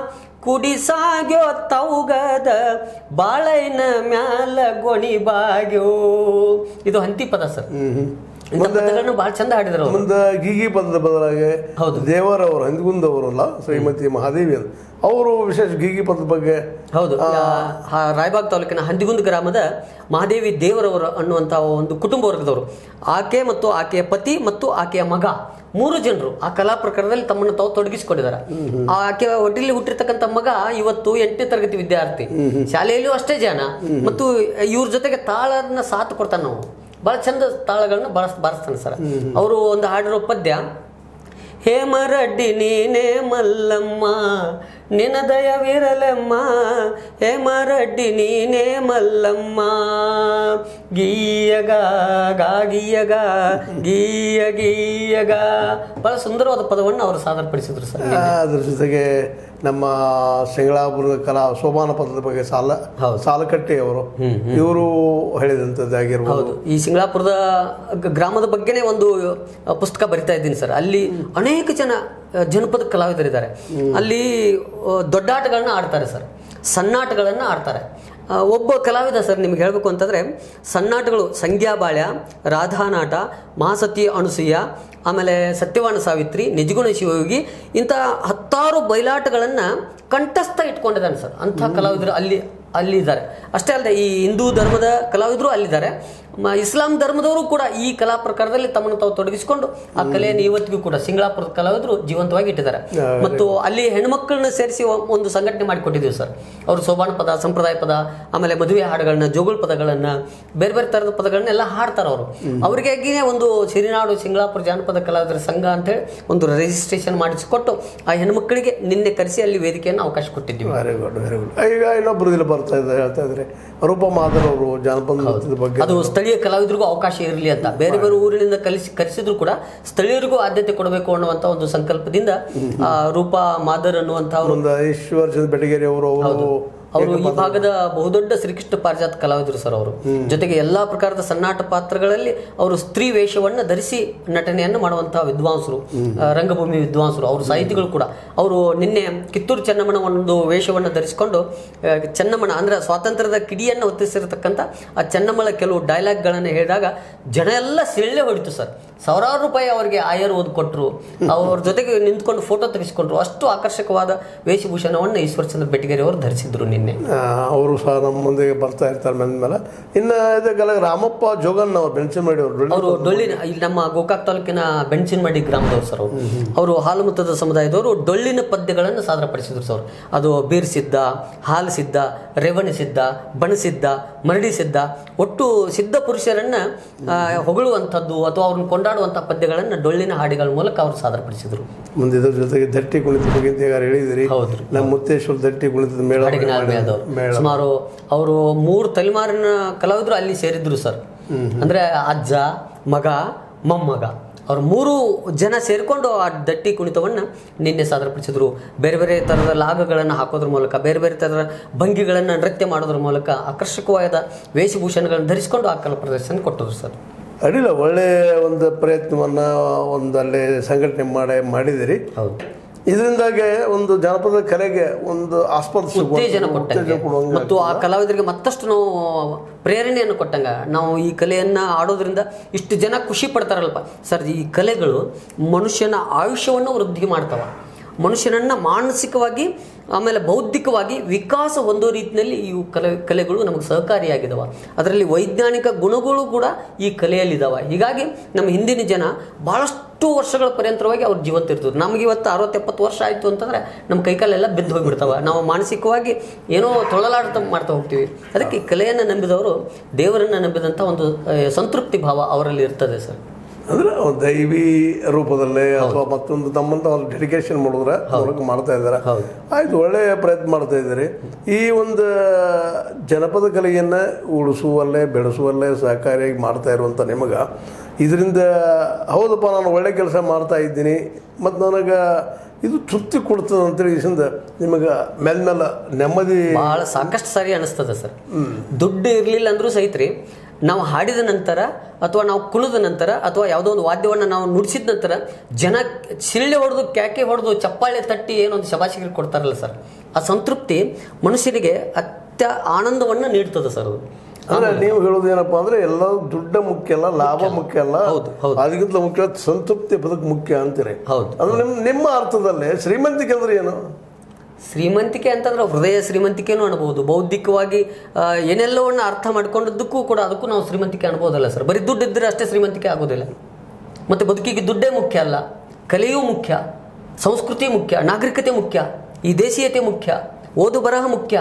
ಕುಡಿಸಾಗ್ಯೋ ತೌಗದ ಬಾಳೈನ ಮ್ಯಾಲ ಗೊಣಿಬಾಗ್ಯೋ ಇದು ಹಂತಿ ಪದ ಸರ್ ಇಂಥ ಪದಗಳನ್ನು ಬಹಳ ಚಂದ ಹಾಡಿದ್ರು ಅವ್ರು. ಮುಂದೆ ಗೀಗಿ ಪದದ ಬದಲಾಗಿ ಹೌದು. ದೇವರವರು ಹಂದಿಗುಂದವರಲ್ಲ ಶ್ರೀಮತಿ ಮಹಾದೇವಿ ಅಂತ ಅವರು ವಿಶೇಷ ಗೀಗಿ ಪದದ ಬಗ್ಗೆ ಹೌದು ಯಾ- ಹ- ರಾಯಬಾಗ್ ತಾಲೂಕಿನ ಹಂದಿಗುಂದ ಗ್ರಾಮದ ಮಹಾದೇವಿ ದೇವರವರು ಅನ್ನುವಂಥ ಒಂದು ಕುಟುಂಬ ವರ್ಗದವರು ಆಕೆ ಮತ್ತು ಆಕೆಯ ಪತಿ ಮತ್ತು ಆಕೆಯ ಮಗ ಮೂರು ಜನರು ಆ ಕಲಾ ಪ್ರಕಾರದಲ್ಲಿ ತಮ್ಮನ್ನು ತಾವು ತೊಡಗಿಸಿಕೊಂಡಿದ್ದಾರೆ ಆ ಆಕೆ ಹೊಟ್ಟೆಯಲ್ಲಿ ಹುಟ್ಟಿರ್ತಕ್ಕಂಥ ಮಗ ಇವತ್ತು ಎಂಟನೇ ತರಗತಿ ವಿದ್ಯಾರ್ಥಿ ಶಾಲೆಯಲ್ಲೂ ಅಷ್ಟೇ ಜನ ಮತ್ತು ಇವ್ರ ಜೊತೆಗೆ ತಾಳನ್ನ ಸಾಥ್ ಕೊಡ್ತಾನೆ ನಾವು ಬಹಳ ಚಂದ ತಾಳಗಳನ್ನ ಬಳಸ್ ಬಾರಿಸ್ತಾನೆ ಸರ್ ಅವರು ಒಂದು ಹಾಡಿರೋ ಪದ್ಯ ಹೇಮರಡ್ಡಿ ನೀನೇ ಮಲ್ಲಮ್ಮ ನಿನ ದಯವಿರಲಮ್ಮ ಹೇಮರಡ್ಡಿ ನೀನೇ ಮಲ್ಲಮ್ಮ ಗೀಯಗ ಗಾ ಗೀಯಗ ಗೀಯ ಗೀಯಗ ಬಹಳ ಸುಂದರವಾದ ಪದವನ್ನು ಅವರು ಸಾದರಪಡಿಸಿದ್ರು ಸರ್ ಅದ್ರ ಜೊತೆಗೆ ನಮ್ಮ ಸಿಂಗಳಾಪುರದ ಕಲಾ ಸೋಪಾನ ಪದದ ಬಗ್ಗೆ ಸಾಲ ಹೌದು. ಸಾಲಕಟ್ಟಿ ಅವರು ಇವರು ಹೇಳಿದಂಥದ್ದಾಗಿರ್ಬೋದು ಹೌದು ಈ ಸಿಂಗಳಾಪುರದ ಗ- ಗ್ರಾಮದ ಬಗ್ಗೆನೇ ಒಂದು ಅ, ಪುಸ್ತಕ ಬರಿತಾ ಇದ್ದೀನಿ ಸರ್ ಅಲ್ಲಿ ಅನೇಕ ಜನ ಅ, ಜನಪದ ಕಲಾವಿದರಿದ್ದಾರೆ ಅಲ್ಲಿ ಅ, ದೊಡ್ಡಾಟಗಳನ್ನ ಆಡ್ತಾರೆ ಸರ್ ಸಣ್ಣಾಟಗಳನ್ನ ಆಡ್ತಾರೆ ಆ, ಒಬ್ಬ ಕಲಾವಿದ ಸರ್ ನಿಮ್ಗೆ ಹೇಳಬೇಕು ಅಂತಂದ್ರೆ ಸಣ್ಣಾಟಗಳು ಸಂಗ್ಯಾಬಾಳ್ಯ ರಾಧಾನಾಟ ಮಹಾಸತಿ ಅಣುಸೂಯ ಆಮೇಲೆ ಸತ್ಯವಾನ ಸಾವಿತ್ರಿ ನಿಜಗುಣ ಶಿವಯೋಗಿ ಇಂಥ ಹತ್ತಾರು ಬಯಲಾಟಗಳನ್ನು ಕಂಠಸ್ಥ ಇಟ್ಕೊಂಡಿದ್ದಾನೆ ಸರ್ ಅಂಥ ಕಲಾವಿದರು ಅಲ್ಲಿ ಅಲ್ಲಿದ್ದಾರೆ ಅಷ್ಟೇ ಅಲ್ಲದೆ ಈ ಹಿಂದೂ ಧರ್ಮದ ಕಲಾವಿದರು ಅಲ್ಲಿದ್ದಾರೆ ಮ- ಇಸ್ಲಾಂ ಧರ್ಮದವರು ಕೂಡ ಈ ಕಲಾ ಪ್ರಕಾರದಲ್ಲಿ ತಮ್ಮನ್ನು ತಾವು ತೊಡಗಿಸಿಕೊಂಡು ಆ ಕಲೆಯನ್ನು ಇವತ್ತಿಗೂ ಕೂಡ ಸಿಂಗಳಾಪುರದ ಕಲಾವಿದರು ಜೀವಂತವಾಗಿ ಇಟ್ಟಿದ್ದಾರೆ ಮತ್ತು ಅಲ್ಲಿ ಹೆಣ್ಮಕ್ಳನ್ನ ಸೇರಿಸಿ ಒ- ಒಂದು ಸಂಘಟನೆ ಮಾಡಿಕೊಟ್ಟಿದ್ದೀವಿ ಸರ್ ಅವರು ಸೋಬಾನ ಪದ ಸಂಪ್ರದಾಯ ಪದ ಆಮೇಲೆ ಮದುವೆ ಹಾಡುಗಳನ್ನ ಜೋಗುಳ ಪದಗಳನ್ನ ಬೇರೆ ಬೇರೆ ತರದ ಪದಗಳನ್ನೆಲ್ಲ ಹಾಡ್ತಾರೆ ಅವರು ಅವರಿಗಾಗಿಯೇ ಒಂದು ಸಿರಿನಾಡು ಸಿಂಗಳಾಪುರ ಜಾನಪದ ಕಲಾವಿದರ ಸಂಘ ಅಂತೇಳಿ ಒಂದು ರಿಜಿಸ್ಟ್ರೇಷನ್ ಮಾಡಿಸಿಕೊಟ್ಟು ಆ ಹೆಣ್ಮಕ್ಳಿಗೆ ನಿನ್ನೆ ಕರೆಸಿ ಅಲ್ಲಿ ವೇದಿಕೆಯನ್ನು ಅವಕಾಶ ಕೊಟ್ಟಿದ್ದೀವಿ ವೆರಿ ಗುಡ್ ವೆರಿ ಗುಡ್ ಈಗ ಇನ್ನೊಬ್ರು ಇಲ್ಲಿ ಬರ್ತಾ ಇದ್ದಾರೆ ಹೇಳ್ತಾ ಇದ್ದಾರೆ ರೂಪ ಮಾದರ್ ಅವರು ಜಾನಪದ ನೃತ್ಯದ ಬಗ್ಗೆ ಅದು ಸ್ಥಳೀಯ ಕಲಾವಿದರಿಗೂ ಅವಕಾಶ ಇರಲಿ ಅಂತ ಬೇರೆ ಬೇರೆ ಊರಿನಿಂದ ಕಲಿಸಿ ಕರೆಸಿದ್ರು ಕೂಡ ಸ್ಥಳೀಯರಿಗೂ ಆದ್ಯತೆ ಕೊಡಬೇಕು ಅನ್ನುವಂತ ಒಂದು ಸಂಕಲ್ಪದಿಂದ ಆ, ರೂಪ ಮಾದರ್ ಅನ್ನುವಂತ ಅವರು ಒಂದು ಈಶ್ವರ್ ಚಂದ್ರ ಬೆಟಗೇರಿ ಅವರು ಅವರು ಅವರು ಈ ಭಾಗದ ಬಹುದೊಡ್ಡ ಶ್ರೀಕೃಷ್ಣ ಪಾರಿಜಾತ ಕಲಾವಿದರು ಸರ್ ಅವರು ಜೊತೆಗೆ ಎಲ್ಲಾ ಪ್ರಕಾರದ ಸನ್ನಾಟ ಪಾತ್ರಗಳಲ್ಲಿ ಅವರು ಸ್ತ್ರೀ ವೇಷವನ್ನ ಧರಿಸಿ ನಟನೆಯನ್ನು ಮಾಡುವಂತಹ ವಿದ್ವಾಂಸರು ಆ, ರಂಗಭೂಮಿ ವಿದ್ವಾಂಸರು ಅವರು ಸಾಹಿತಿಗಳು ಕೂಡ ಅವರು ನಿನ್ನೆ ಕಿತ್ತೂರು ಚೆನ್ನಮ್ಮನ ಒಂದು ವೇಷವನ್ನು ಧರಿಸಿಕೊಂಡು ಆ, ಚೆನ್ನಮ್ಮನ ಅಂದ್ರೆ ಸ್ವಾತಂತ್ರ್ಯದ ಕಿಡಿಯನ್ನು ಹೊತ್ತಿಸಿರತಕ್ಕಂಥ ಆ ಚೆನ್ನಮ್ಮಳ ಕೆಲವು ಡೈಲಾಗ್ಗಳನ್ನು ಹೇಳಿದಾಗ ಜನ ಎಲ್ಲ ಸೆಳ್ಳೆ ಹೊಡಿತು ಸರ್ ಸಾವಿರಾರು ರೂಪಾಯಿ ಅವರಿಗೆ ಆಯರ್ ಓದ್ ಕೊಟ್ಟರು ಅವ್ರ ಜೊತೆಗೆ ನಿಂತ್ಕೊಂಡು ಫೋಟೋ ತೆಗೆಸಿಕೊಂಡ್ರು ಅಷ್ಟು ಆಕರ್ಷಕವಾದ ವೇಷಭೂಷಣವನ್ನು ಈಶ್ವರಚಂದ್ರ ಬೆಟಗೇರಿ ಅವರು ಧರಿಸಿದ್ರು ನಿನ್ನೆ ಅವರು ಸಹ ನಮ್ಮ ಮುಂದೆ ಬರ್ತಾ ಇರ್ತಾರೆ ಮಂದ ಮೇಲೆ ಇನ್ನು ಇದಕ್ಕೆಲ್ಲ ರಾಮಪ್ಪ ಜೋಗನ್ ಅವ್ರು ಬೆಂಚನ್ ಮಾಡಿ ಅವರು ಅವರು ಡೊಳ್ಳಿನ ಇಲ್ಲಿ ನಮ್ಮ ಗೋಕಾಕ್ ತಾಲೂಕಿನ ಬೆಣಸಿನಮಡಿ ಗ್ರಾಮದವರು ಸರ್ ಅವರು ಅವರು ಹಾಲು ಮುತ್ತದ ಸಮುದಾಯದವರು ಡೊಳ್ಳಿನ ಪದ್ಯಗಳನ್ನು ಸಾದರಪಡಿಸಿದ್ರು ಸರ್ ಅದು ಬೀರ್ ಸಿದ್ಧ ಹಾಲು ಸಿದ್ಧ ರೇವಣಿ ಸಿದ್ಧ ಬಣಸಿದ್ಧ ಮರಡಿ ಸಿದ್ಧ ಒಟ್ಟು ಸಿದ್ಧ ಪುರುಷರನ್ನ ಆ, ಹೊಗಳುವಂಥದ್ದು ಅಥವಾ ಅವ್ರನ್ನ ಕೊಂಡಾಡ ಹೋರಾಡುವಂಥ ಪದ್ಯಗಳನ್ನು ಡೊಳ್ಳಿನ ಹಾಡಿಗಳ ಮೂಲಕ ಅವರು ಸಾದರಪಡಿಸಿದರು ಮುಂದೆ ಇದ್ರ ಜೊತೆಗೆ ದಟ್ಟಿ ಕುಣಿತದ ಬಗ್ಗೆ ಅಂತ ಈಗ ಹೇಳಿದಿರಿ ಹೌದ್ರಿ. ನಮ್ಮ ಮುತ್ತೇಶ್ವರ ದಟ್ಟಿ ಕುಣಿತದ ಮೇಳ ಹಾಡಿನ ಆದ್ಮೇಲೆ ಮೇಳ ಸುಮಾರು ಅವರು ಮೂರು ತಲೆಮಾರಿನ ಕಲಾವಿದರು ಅಲ್ಲಿ ಸೇರಿದ್ರು ಸರ್ ಅಂದ್ರೆ ಅಜ್ಜ ಮಗ ಮೊಮ್ಮಗ ಅವ್ರು ಮೂರು ಜನ ಸೇರಿಕೊಂಡು ಆ ದಟ್ಟಿ ಕುಣಿತವನ್ನು ನಿನ್ನೆ ಸಾದರಪಡಿಸಿದ್ರು ಬೇರೆ ಬೇರೆ ಥರದ ಲಾಗಗಳನ್ನು ಹಾಕೋದ್ರ ಮೂಲಕ ಬೇರೆ ಬೇರೆ ಥರದ ಭಂಗಿಗಳನ್ನು ನೃತ್ಯ ಮಾಡೋದ್ರ ಮೂಲಕ ಆಕರ್ಷಕವಾದ ವೇಷಭೂಷಣಗಳನ್ನು ಧರಿಸಿಕೊಂಡು ಆ ಕಲಾ ಪ್ರದರ್ಶನ ಕೊಟ್ಟರು ಸರ್ ಅಡ್ಡಿಲ್ಲ ಒಳ್ಳೆಯ ಒಂದು ಪ್ರಯತ್ನವನ್ನ ಒಂದು ಅಲ್ಲಿ ಸಂಘಟನೆ ಮಾಡಿ ಮಾಡಿದಿರಿ ಹೌದು ಇದರಿಂದಾಗೆ ಒಂದು ಜಾನಪದ ಕಲೆಗೆ ಒಂದು ಆಸ್ಪದ ಸಿಗುವಂಥದ್ದು, ಉತ್ತೇಜನ ಕೊಟ್ಟಂಗೆ ಉತ್ತೇಜನ ಕೊಡುವಂಗೆ ಮತ್ತು ಆ ಕಲಾವಿದರಿಗೆ ಮತ್ತಷ್ಟು ನಾವು ಪ್ರೇರಣೆಯನ್ನು ಕೊಟ್ಟಂಗ ನಾವು ಈ ಕಲೆಯನ್ನ ಆಡೋದ್ರಿಂದ ಇಷ್ಟು ಜನ ಖುಷಿ ಪಡ್ತಾರಲ್ಪ ಸರ್ ಈ ಕಲೆಗಳು ಮನುಷ್ಯನ ಆಯುಷ್ಯವನ್ನು ವೃದ್ಧಿ ಮಾಡ್ತಾವ ಮನುಷ್ಯನನ್ನ ಮಾನಸಿಕವಾಗಿ ಆಮೇಲೆ ಬೌದ್ಧಿಕವಾಗಿ ವಿಕಾಸ ಹೊಂದೋ ರೀತಿಯಲ್ಲಿ ಈ ಕಲೆ ಕಲೆಗಳು ನಮಗೆ ಸಹಕಾರಿಯಾಗಿದ್ದಾವೆ ಅದರಲ್ಲಿ ವೈಜ್ಞಾನಿಕ ಗುಣಗಳು ಕೂಡ ಈ ಕಲೆಯಲ್ಲಿದ್ದಾವೆ ಹೀಗಾಗಿ ನಮ್ಮ ಹಿಂದಿನ ಜನ ಬಹಳಷ್ಟು ವರ್ಷಗಳ ಪರ್ಯಂತರವಾಗಿ ಅವ್ರ ಜೀವಂತ ಇರ್ತದೆ ನಮ್ಗೆ ಇವತ್ತು ಅರವತ್ತು ಎಪ್ಪತ್ತು ವರ್ಷ ಆಯಿತು ಅಂತಂದ್ರೆ ನಮ್ಮ ಕೈಕಾಲೆಲ್ಲ ಬಿದ್ದು ಹೋಗ್ಬಿಡ್ತಾವೆ ನಾವು ಮಾನಸಿಕವಾಗಿ ಏನೋ ತೊಳಲಾಟ ಮಾಡ್ತಾ ಹೋಗ್ತೀವಿ ಅದಕ್ಕೆ ಈ ಕಲೆಯನ್ನು ನಂಬಿದವರು ದೇವರನ್ನು ನಂಬಿದಂಥ ಒಂದು ಆ, ಸಂತೃಪ್ತಿ ಭಾವ ಅವರಲ್ಲಿ ಇರ್ತದೆ ಸರ್ ಅಂದ್ರೆ ಒಂದು ದೈವಿ ರೂಪದಲ್ಲೇ ಅಥವಾ ಮತ್ತೊಂದು ತಮ್ಮಂತ ಒಂದು ಡೆಡಿಕೇಶನ್ ಮಾಡಿದ್ರೆ ಮೂಲಕ ಮಾಡ್ತಾ ಇದ್ದಾರೆ ಹೌದು. ಆಯ್ತು ಒಳ್ಳೆಯ ಪ್ರಯತ್ನ ಮಾಡ್ತಾ ಇದ್ದಾರೆ ಈ ಒಂದು ಜನಪದ ಕಲೆಯನ್ನ ಉಳಿಸುವಲ್ಲೇ ಬೆಳೆಸುವಲ್ಲೇ ಸಹಕಾರಿಯಾಗಿ ಮಾಡ್ತಾ ಇರುವಂತ ನಿಮಗ ಇದರಿಂದ ಹೌದಪ್ಪ ನಾನು ಒಳ್ಳೆ ಕೆಲಸ ಮಾಡ್ತಾ ಇದ್ದೀನಿ ಮತ್ತು ನನಗೆ ಇದು ತೃಪ್ತಿ ಕೊಡ್ತದೆ ಅಂತೇಳಿ ಇಸಿಂದ ನಿಮಗೆ ಮೆಲ್ಮೆಲ್ಲ ನೆಮ್ಮದಿ ಬಹಳ ಸಾಕಷ್ಟು ಸಾರಿ ಅನಿಸ್ತದೆ ಸರ್ ದುಡ್ಡು ಇರಲಿಲ್ಲ ಅಂದ್ರೂ ಸಹಿತ ರೀ ನಾವು ಹಾಡಿದ ನಂತರ ಅಥವಾ ನಾವು ಕುಣಿದ ನಂತರ ಅಥವಾ ಯಾವುದೋ ಒಂದು ವಾದ್ಯವನ್ನು ನಾವು ನುಡಿಸಿದ ನಂತರ ಜನ ಸಿಳ್ಳೆ ಹೊಡೆದು ಕ್ಯಾಕೆ ಹೊಡೆದು ಚಪ್ಪಾಳೆ ತಟ್ಟಿ ಏನೊಂದು ಶಬಾಷಿಗೆ ಕೊಡ್ತಾರಲ್ಲ ಸರ್ ಆ ಸಂತೃಪ್ತಿ ಮನುಷ್ಯನಿಗೆ ಅತ್ಯ ಆನಂದವನ್ನು ನೀಡ್ತದೆ ಸರ್ ಅದು ಅಂದ್ರೆ ನೀವು ಹೇಳೋದು ಏನಪ್ಪಾ ಅಂದ್ರೆ ಎಲ್ಲ ದುಡ್ಡ ಮುಖ್ಯ ಅಲ್ಲ ಲಾಭ ಮುಖ್ಯ ಅಲ್ಲ ಹೌದು, ಹೌದು. ಅದಕ್ಕಿಂತ ಮುಖ್ಯ ಸಂತೃಪ್ತಿ ಬದುಕು ಮುಖ್ಯ ಅಂತೀರಿ ಹೌದು. ಅಂದ್ರೆ ನಿಮ್ಮ ನಿಮ್ಮ ಅರ್ಥದಲ್ಲಿ ಶ್ರೀಮಂತಿಕೆ ಅಂದ್ರೆ ಏನು ಶ್ರೀಮಂತಿಕೆ ಅಂತಂದ್ರೆ ಹೃದಯ ಶ್ರೀಮಂತಿಕೆನೂ ಅನ್ಬೋದು ಬೌದ್ಧಿಕವಾಗಿ ಆ, ಏನೆಲ್ಲವನ್ನ ಅರ್ಥ ಮಾಡ್ಕೊಂಡದ್ದಕ್ಕೂ ಕೂಡ ಅದಕ್ಕೂ ನಾವು ಶ್ರೀಮಂತಿಕೆ ಅನ್ಬೋದಲ್ಲ ಸರ್ ಬರೀ ದುಡ್ಡು ಇದ್ದರೆ ಅಷ್ಟೇ ಶ್ರೀಮಂತಿಕೆ ಆಗೋದಿಲ್ಲ ಮತ್ತೆ ಬದುಕಿಗೆ ದುಡ್ಡೇ ಮುಖ್ಯ ಅಲ್ಲ ಕಲೆಯೂ ಮುಖ್ಯ ಸಂಸ್ಕೃತಿ ಮುಖ್ಯ ನಾಗರಿಕತೆ ಮುಖ್ಯ ಈ ದೇಶೀಯತೆ ಮುಖ್ಯ ಓದು ಬರಹ ಮುಖ್ಯ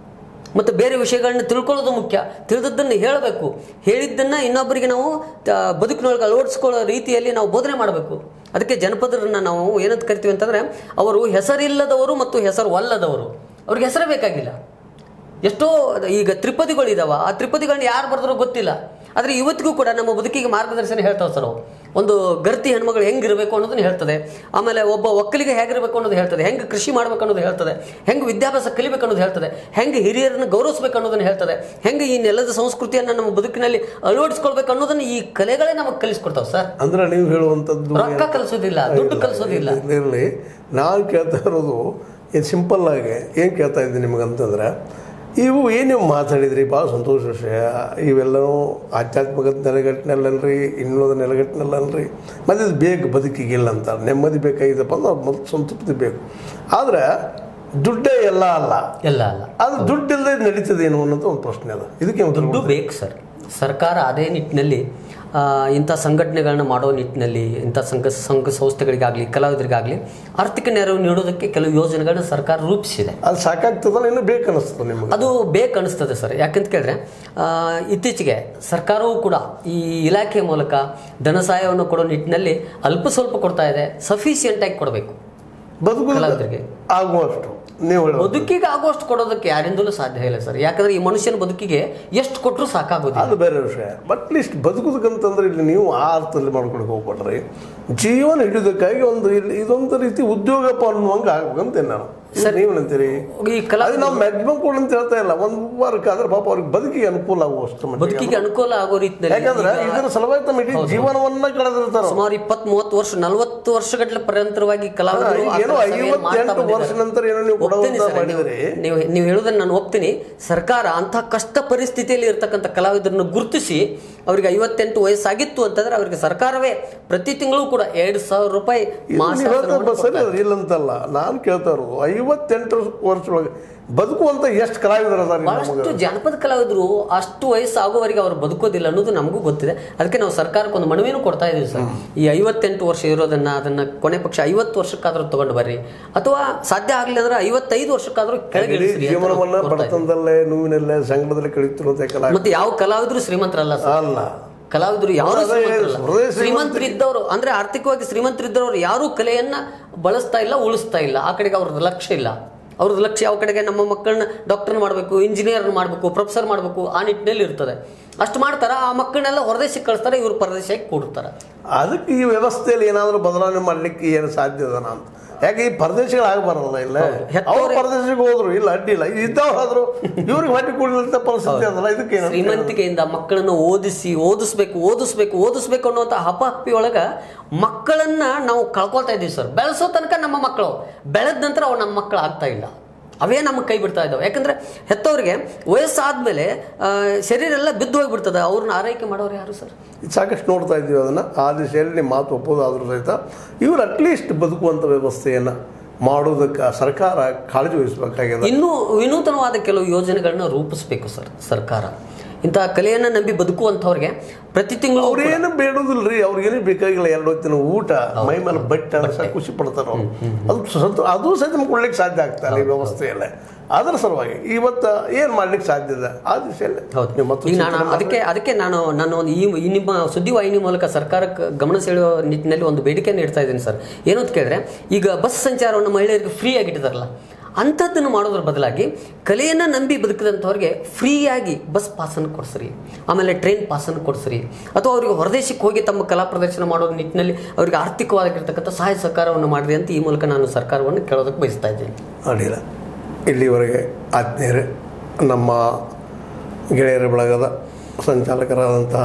ಮತ್ತು ಬೇರೆ ವಿಷಯಗಳನ್ನ ತಿಳ್ಕೊಳ್ಳೋದು ಮುಖ್ಯ ತಿಳಿದದ್ದನ್ನು ಹೇಳಬೇಕು ಹೇಳಿದ್ದನ್ನು ಇನ್ನೊಬ್ಬರಿಗೆ ನಾವು ತ- ಬದುಕಿನೊಳಗೆ ಅಳವಡಿಸ್ಕೊಳ್ಳೋ ರೀತಿಯಲ್ಲಿ ನಾವು ಬೋಧನೆ ಮಾಡಬೇಕು ಅದಕ್ಕೆ ಜನಪದರನ್ನ ನಾವು ಏನಂತ ಕರಿತೀವಿ ಅಂತಂದರೆ ಅವರು ಹೆಸರಿಲ್ಲದವರು ಮತ್ತು ಹೆಸರು ಅಲ್ಲದವರು ಅವ್ರಿಗೆ ಹೆಸರೇ ಬೇಕಾಗಿಲ್ಲ ಎಷ್ಟೋ ಈಗ ತ್ರಿಪದಿಗಳಿದಾವ ಆ ತ್ರಿಪದಿಗಳನ್ನ ಯಾರು ಬರೆದ್ರೋ ಗೊತ್ತಿಲ್ಲ ಆದರೆ ಇವತ್ತಿಗೂ ಕೂಡ ನಮ್ಮ ಬದುಕಿಗೆ ಮಾರ್ಗದರ್ಶನ ಹೇಳ್ತಾವೆ ಸರ್ ಅವು ಒಂದು ಗರ್ತಿ ಹೆಣ್ಮಗಳು ಹೆಂಗಿರಬೇಕು ಅನ್ನೋದನ್ನ ಹೇಳ್ತದೆ ಆಮೇಲೆ ಒಬ್ಬ ಒಕ್ಕಲಿಗೆ ಹೇಗಿರಬೇಕು ಅನ್ನೋದು ಹೇಳ್ತದೆ ಹೆಂಗೆ ಕೃಷಿ ಮಾಡ್ಬೇಕು ಅನ್ನೋದು ಹೇಳ್ತದೆ ಹೆಂಗೆ ವಿದ್ಯಾಭ್ಯಾಸ ಕಲಿಬೇಕು ಅನ್ನೋದು ಹೇಳ್ತದೆ ಹೆಂಗೆ ಹಿರಿಯರನ್ನು ಗೌರವಿಸ್ಬೇಕು ಅನ್ನೋದನ್ನ ಹೇಳ್ತದೆ ಹೆಂಗೆ ಈ ನೆಲದ ಸಂಸ್ಕೃತಿಯನ್ನು ನಮ್ಮ ಬದುಕಿನಲ್ಲಿ ಅಳವಡಿಸ್ಕೊಳ್ಬೇಕು ಅನ್ನೋದನ್ನ ಈ ಕಲೆಗಳೇ ನಮಗೆ ಕಲಿಸ್ಕೊಡ್ತಾವೆ ಸರ್ ಅಂದ್ರೆ ನೀವು ಹೇಳುವಂಥದ್ದು ರೊಕ್ಕ ಕಲಿಸೋದಿಲ್ಲ ದುಡ್ಡು ಕಲಿಸೋದಿಲ್ಲ ಇರಲಿ ನಾನು ಕೇಳ್ತಾ ಇರೋದು ಇದು ಸಿಂಪಲ್ ಆಗಿ ಏನು ಕೇಳ್ತಾ ಇದ್ದೀನಿ ನಿಮಗಂತಂದ್ರೆ ಇವು ಏನು ನೀವು ಮಾತಾಡಿದ್ರಿ ಭಾಳ ಸಂತೋಷ ವಿಷಯ ಇವೆಲ್ಲವೂ ಆಧ್ಯಾತ್ಮಿಕ ನೆಲೆಗಟ್ಟಿನಲ್ಲನ್ರಿ ಇನ್ನೊಂದು ನೆಲೆಗಟ್ಟಿನಲ್ಲನ್ರಿ ಮತ್ತು ಇದು ಬೇಕು ಬದುಕಿಗಿಲ್ಲ ಅಂತ ನೆಮ್ಮದಿ ಬೇಕಾಗಿದ್ದಪ್ಪ ಅಂದ್ರೆ ಮೊದಲು ಸಂತೃಪ್ತಿ ಬೇಕು ಆದರೆ ದುಡ್ಡೇ ಎಲ್ಲ ಅಲ್ಲ ಎಲ್ಲ ಅಲ್ಲ ಅದು ದುಡ್ಡು ಇಲ್ಲದೆ ನಡೀತದೇನು ಅನ್ನೋದು ಒಂದು ಪ್ರಶ್ನೆ ಅದ ಇದಕ್ಕೆ ಉತ್ತರ ದುಡ್ಡು ಬೇಕು ಸರ್ ಸರ್ಕಾರ ಅದೇ ನಿಟ್ಟಿನಲ್ಲಿ ಆ, ಇಂಥ ಸಂಘಟನೆಗಳನ್ನ ಮಾಡೋ ನಿಟ್ಟಿನಲ್ಲಿ ಇಂಥ ಸಂಘ ಸಂಘ ಸಂಸ್ಥೆಗಳಿಗಾಗಲಿ ಕಲಾವಿದರಿಗಾಗಲಿ ಆರ್ಥಿಕ ನೆರವು ನೀಡೋದಕ್ಕೆ ಕೆಲವು ಯೋಜನೆಗಳನ್ನ ಸರ್ಕಾರ ರೂಪಿಸಿದೆ ಅದು ಸಾಕಾಗ್ತದಲ್ಲ ಇನ್ನೂ ಬೇಕು ಅನ್ನಿಸ್ತದೆ ನಿಮಗೆ ಅದು ಬೇಕು ಅನಿಸ್ತದೆ ಸರ್ ಯಾಕಂತ ಕೇಳಿದ್ರೆ ಆ, ಇತ್ತೀಚೆಗೆ ಸರ್ಕಾರವೂ ಕೂಡ ಈ ಇಲಾಖೆ ಮೂಲಕ ಧನ ಸಹಾಯವನ್ನು ಕೊಡೋ ನಿಟ್ಟಿನಲ್ಲಿ ಅಲ್ಪ ಸ್ವಲ್ಪ ಕೊಡ್ತಾ ಇದೆ ಸಫಿಷಿಯೆಂಟ್ ಆಗಿ ಕೊಡಬೇಕು ಬದುಕು ಕಲಾವಿದರಿಗೆ ಆಗುವಷ್ಟು ನೀವು ಹೇಳೋದು ಬದುಕಿಗೆ ಆಗುವಷ್ಟು ಕೊಡೋದಕ್ಕೆ ಯಾರಿಂದಲೂ ಸಾಧ್ಯ ಇಲ್ಲ ಸರ್ ಯಾಕಂದ್ರೆ ಈ ಮನುಷ್ಯನ ಬದುಕಿಗೆ ಎಷ್ಟು ಕೊಟ್ಟರು ಸಾಕಾಗೋದಿಲ್ಲ ಅದು ಬೇರೆ ವಿಷಯ ಬಟ್ ಲೀಸ್ಟ್ ಬದುಕುದಕ್ಕಂತಂದ್ರೆ ಇಲ್ಲಿ ನೀವು ಆ ಅರ್ಥದಲ್ಲಿ ಮಾಡ್ಕೊಳಕ್ಕೆ ಹೋಗ್ಬಿಟ್ರಿ ಜೀವನ ಹಿಡಿಯೋದಕ್ಕಾಗಿ ಒಂದು ಇಲ್ಲಿ ಇದೊಂದು ರೀತಿ ಉದ್ಯೋಗಪ್ಪ ಅನ್ನುವಂಗೆ ಆಗ್ಬೇಕಂತ ನಾನು ಇದು ನೀವೇನಂತೀರಿ ಈ ಕಲಾ ಅದು ನಾವು ಮ್ಯಾಕ್ಸಿಮಮ್ ಕೊಡು ಅಂತ ಹೇಳ್ತಾ ಇಲ್ಲ ಒಂದು ವಾರಕ್ಕೆ ಆದ್ರೆ ಪಾಪ ಅವ್ರಿಗೆ ಬದುಕಿಗೆ ಅನುಕೂಲ ಆಗುವಷ್ಟು ಮಟ್ಟಿಗೆ. ಬದುಕಿಗೆ ಅನುಕೂಲ ಆಗೋ ರೀತಿಯಲ್ಲಿ ಯಾಕಂದ್ರೆ ಇದರ ಸಲುವಾಗಿ ತಮ್ಮ ಇಡೀ ಜೀವನವನ್ನ ಕಳೆದಿರ್ತಾರ ಸುಮಾರು ಇಪ್ಪತ್ತ್ ಮೂವತ್ತು ವರ್ಷ ನಲವತ್ತು ವರ್ಷಗಟ್ಟಲೆ ಪರ್ಯಂತರವಾಗಿ ಕಲಾವಿದರು ಆ ಏನೋ ಕೆಲಸವನ್ನು ಮಾಡ್ತಾ ಐವತ್ತೆಂಟು ವರ್ಷ ಬಂದಿದ್ದಾರೆ. ನಂತರ ಏನೋ ನೀವು ಒಪ್ತೀನಿ ಕೊಡುವಂತ ಸರ್, ನೀವು- ಮಾಡಿದ್ರಿ ನೀವು ನೀವು ಹೇಳೋದನ್ನ ನಾನು ಒಪ್ತೀನಿ ಸರ್ಕಾರ ಅಂತ ಕಷ್ಟ ಪರಿಸ್ಥಿತಿಯಲ್ಲಿ ಇರ್ತಕ್ಕಂಥ ಕಲಾವಿದರನ್ನು ಗುರುತಿಸಿ ಅವರಿಗೆ ಐವತ್ತೆಂಟು ವಯಸ್ಸಾಗಿತ್ತು ಅಂತಂದ್ರೆ ಅವರಿಗೆ ಸರ್ಕಾರವೇ ಪ್ರತಿ ತಿಂಗಳು ಕೂಡ ಎರಡು ಸಾವಿರ ರೂಪಾಯಿ ಮಾಸಾಸನವನ್ನು ನೀವು ಹೇಳ್ತಾ ಸರಿ ಕೊಡ್ತಾರೆ. ಅದ್ರಿ ಇಲ್ಲಂತಲ್ಲ ನಾನು ಕೇಳ್ತಾ ಇರೋದು ಐವತ್ತೆಂಟು ವರ್ಷದೊಳಗೆ ಬದುಕುವಂತ ಎಷ್ಟು ಕಲಾವಿದರು ಅದಾರ ಬಹಳಷ್ಟು ಜಾನಪದ ಕಲಾವಿದರು ಅಷ್ಟು ವಯಸ್ಸು ಆಗುವವರೆಗೆ ಅವರು ಬದುಕೋದಿಲ್ಲ ಅನ್ನೋದು ನಮಗೂ ಗೊತ್ತಿದೆ ಅದಕ್ಕೆ ನಾವು ಸರ್ಕಾರಕ್ಕೆ ಒಂದು ಮನವಿನೂ ಕೊಡ್ತಾ ಇದೀವಿ ಸರ್ ಈ ಐವತ್ತೆಂಟು ವರ್ಷ ಇರೋದನ್ನ ಅದನ್ನ ಕೊನೆ ಪಕ್ಷ ಐವತ್ತು ವರ್ಷಕ್ಕಾದ್ರೂ ತಗೊಂಡು ಬರ್ರಿ ಅಥವಾ ಸಾಧ್ಯ ಆಗಲಿಲ್ಲ ಅಂದ್ರೆ ಐವತ್ತೈದು ವರ್ಷಕ್ಕಾದ್ರೂ ಕೆಳಗೆ ಇಡೀ ಇಳಿಸ್ರಿ ಅಂತ ಜೀವನವನ್ನ ನಾವು ಕೋರ್ತಾ ಇದೀವಿ. ಬಡತನದಲ್ಲೇ ನೋವಿನಲ್ಲೇ ಸಂಕಟದಲ್ಲಿ ಕಳೀತಿರುವಂತ ಕಲಾವಿದರು ಮತ್ತೆ ಯಾವ ಕಲಾವಿದ್ರು ಶ್ರೀಮಂತರಲ್ಲ ಸರ್ ಅಲ್ಲ ಕಲಾವಿದರು ಯಾರು ಅದೇ ಶ್ರೀಮಂತರಲ್ಲ. ಹೃದಯ ಶ್ರೀಮಂತ- ಶ್ರೀಮಂತರಿದ್ದವರು ಅಂದ್ರೆ ಆರ್ಥಿಕವಾಗಿ ಶ್ರೀಮಂತರಿದ್ದವರು ಯಾರೂ ಕಲೆಯನ್ನ ಬಳಸ್ತಾ ಇಲ್ಲ ಉಳಿಸ್ತಾ ಇಲ್ಲ ಆ ಕಡೆಗೆ ಅವ್ರದ್ದು ಲಕ್ಷ್ಯ ಇಲ್ಲ ಅವ್ರದ್ದು ಲಕ್ಷ್ಯ ಯಾವ ಕಡೆಗೆ ನಮ್ಮ ಮಕ್ಕಳನ್ನ ಡಾಕ್ಟರ್ ಮಾಡಬೇಕು ಇಂಜಿನಿಯರ್ ಮಾಡಬೇಕು ಪ್ರೊಫೆಸರ್ ಮಾಡಬೇಕು ಆ ನಿಟ್ಟಿನಲ್ಲಿ ಇರ್ತದೆ ಅಷ್ಟು ಮಾಡ್ತಾರ ಆ ಮಕ್ಕಳನ್ನೆಲ್ಲ ಹೊರದೇಶಕ್ಕೆ ಕಳಿಸ್ತಾರೆ ಇವ್ರು ಪರದೇಶಕ್ಕೆ ಕೊಡ್ತಾರೆ ಅದಕ್ಕೆ ಈ ವ್ಯವಸ್ಥೆಯಲ್ಲಿ ಏನಾದರೂ ಬದಲಾವಣೆ ಮಾಡ್ಲಿಕ್ಕೆ ಏನು ಸಾಧ್ಯ ಅದನ ಅಂತ ಯಾಕೆ ಈ ಪರದೇಶಗಳು ಆಗಬಾರಲ್ಲ ಇಲ್ಲ ಹೆತ್ತವ್ರೆ- ಅವ್ರು ಪರದೇಶಕ್ಕೆ ಹೋದ್ರು ಇಲ್ಲ ಅಡ್ಡಿಲ್ಲ ಇದ್ದವ್ರು ಆದ್ರು ಇವ್ರಿಗೆ ಹೊಟ್ಟೆ ಕೊಡಲಿಲ್ಲ ಪರಿಸ್ಥಿತಿ ಅದಲ್ಲ ಇದಕ್ಕೆ ಏನು ಶ್ರೀಮಂತಿಕೆಯಿಂದ ಮಕ್ಕಳನ್ನು ಓದಿಸಿ ಓದಿಸ್ಬೇಕು ಓದಿಸ್ಬೇಕು ಓದಿಸ್ಬೇಕು ಅನ್ನುವಂಥ ಹಪಹಪ್ಪಿ ಒಳಗ ಮಕ್ಕಳನ್ನ ನಾವು ಕಳ್ಕೊಳ್ತಾ ಇದ್ದೀವಿ ಸರ್ ಬೆಳೆಸೋ ತನಕ ನಮ್ಮ ಮಕ್ಕಳು ಬೆಳೆದ ನಂತರ ಅವು ನಮ್ಮ ಮಕ್ಕಳು ಆಗ್ತಾ ಇಲ್ಲ ಅವೇ ನಮಗೆ ಕೈ ಬಿಡ್ತಾ ಇದ್ದಾವೆ ಯಾಕಂದ್ರೆ ಹೆತ್ತವರಿಗೆ ವಯಸ್ಸಾದ್ಮೇಲೆ ಆ, ಶರೀರ ಎಲ್ಲ ಬಿದ್ದು ಹೋಗ್ಬಿಡ್ತದೆ ಅವ್ರನ್ನ ಆರೈಕೆ ಮಾಡೋರು ಯಾರು ಸರ್ ಇದು ಸಾಕಷ್ಟು ನೋಡ್ತಾ ಇದ್ದೀವಿ ಅದನ್ನು ಆ ದಿಶೆಯಲ್ಲಿ ನಿಮ್ಮ ಮಾತು ಒಪ್ಪೋದಾದ್ರೂ ಸಹಿತ ಇವರು ಅಟ್ಲೀಸ್ಟ್ ಬದುಕುವಂಥ ವ್ಯವಸ್ಥೆಯನ್ನು ಮಾಡೋದಕ್ಕೆ ಸರ್ಕಾರ ಕಾಳಜಿ ವಹಿಸಬೇಕಾಗಿದೆ ಇನ್ನೂ ವಿನೂತನವಾದ ಕೆಲವು ಯೋಜನೆಗಳನ್ನ ರೂಪಿಸಬೇಕು ಸರ್ ಸರ್ಕಾರ ಇಂತಹ ಕಲೆಯನ್ನು ನಂಬಿ ಬದುಕುವಂಥವ್ರಿಗೆ ಪ್ರತಿ ತಿಂಗಳು ಅವ್ರೇನು ಬೇಡೋದಿಲ್ರಿ ಅವ್ರಿಗೇನು ಬೇಕಾಗಿಲ್ಲ ಎರಡು ಹೊತ್ತಿನ ಊಟ ಮೈ ಮೇಲೆ ಬಟ್ಟೆ ಅಂದ್ರೆ ಸಾಕು ಖುಷಿ ಪಡ್ತಾರೆ ಅವ್ರು ಅದು ಸಂತ ಅದು ಸಹಿತ ನಮ್ಗೆ ಕೊಡ್ಲಿಕ್ಕೆ ಸಾಧ್ಯ ಆಗ್ತಾ ಈ ವ್ಯವಸ್ಥೆಯಲ್ಲೇ ಅದರ ಸಲುವಾಗಿ ಇವತ್ತು ಏನು ಮಾಡ್ಲಿಕ್ಕೆ ಸಾಧ್ಯ ಇದೆ ಆ ದಿಶೆಯಲ್ಲಿ ಹೌದು ನೀವು ಮತ್ತು ಈಗ ನಾನು ಚಿಂತನೆ ಅದಕ್ಕೆ ಅದಕ್ಕೆ ನಾನು ನಾನು ಒಂದು ಈ ಈ ನಿಮ್ಮ ಸುದ್ದಿವಾಹಿನಿ ಮೂಲಕ ಸರ್ಕಾರಕ್ಕೆ ಗಮನ ಸೆಳೆಯುವ ನಿಟ್ಟಿನಲ್ಲಿ ಒಂದು ಬೇಡಿಕೆಯನ್ನು ಇಡ್ತಾ ಇದ್ದೀನಿ ಸರ್ ಏನು ಅಂತ ಕೇಳಿದ್ರೆ ಈಗ ಬಸ್ ಸಂಚಾರವನ್ನು ಮಹಿಳೆಯರಿಗೆ ಫ್ರೀ ಆಗಿಟ್ಟಿದಾರಲ್ಲ ಅಂಥದ್ದನ್ನು ಮಾಡೋದ್ರ ಬದಲಾಗಿ ಕಲೆಯನ್ನು ನಂಬಿ ಬದುಕಿದಂಥವ್ರಿಗೆ ಫ್ರೀಯಾಗಿ ಬಸ್ ಪಾಸನ್ನು ಕೊಡಿಸ್ರಿ ಆಮೇಲೆ ಟ್ರೈನ್ ಪಾಸನ್ನು ಕೊಡಿಸ್ರಿ ಅಥವಾ ಅವರಿಗೆ ಹೊರದೇಶಕ್ಕೆ ಹೋಗಿ ತಮ್ಮ ಕಲಾ ಪ್ರದರ್ಶನ ಮಾಡೋ ನಿಟ್ಟಿನಲ್ಲಿ ಅವರಿಗೆ ಆರ್ಥಿಕವಾಗಿರ್ತಕ್ಕಂಥ ಸಹಾಯ ಸಹಕಾರವನ್ನು ಮಾಡಿರಿ ಅಂತ ಈ ಮೂಲಕ ನಾನು ಸರ್ಕಾರವನ್ನು ಕೇಳೋದಕ್ಕೆ ಬಯಸ್ತಾ ಇದ್ದೀನಿ ಅಡ್ಡಿಲ್ಲ ಇಲ್ಲಿವರೆಗೆ ಆತ್ಮೀಯರೇ ನಮ್ಮ ಗೆಳೆಯರ ಬಳಗದ ಸಂಚಾಲಕರಾದಂತಹ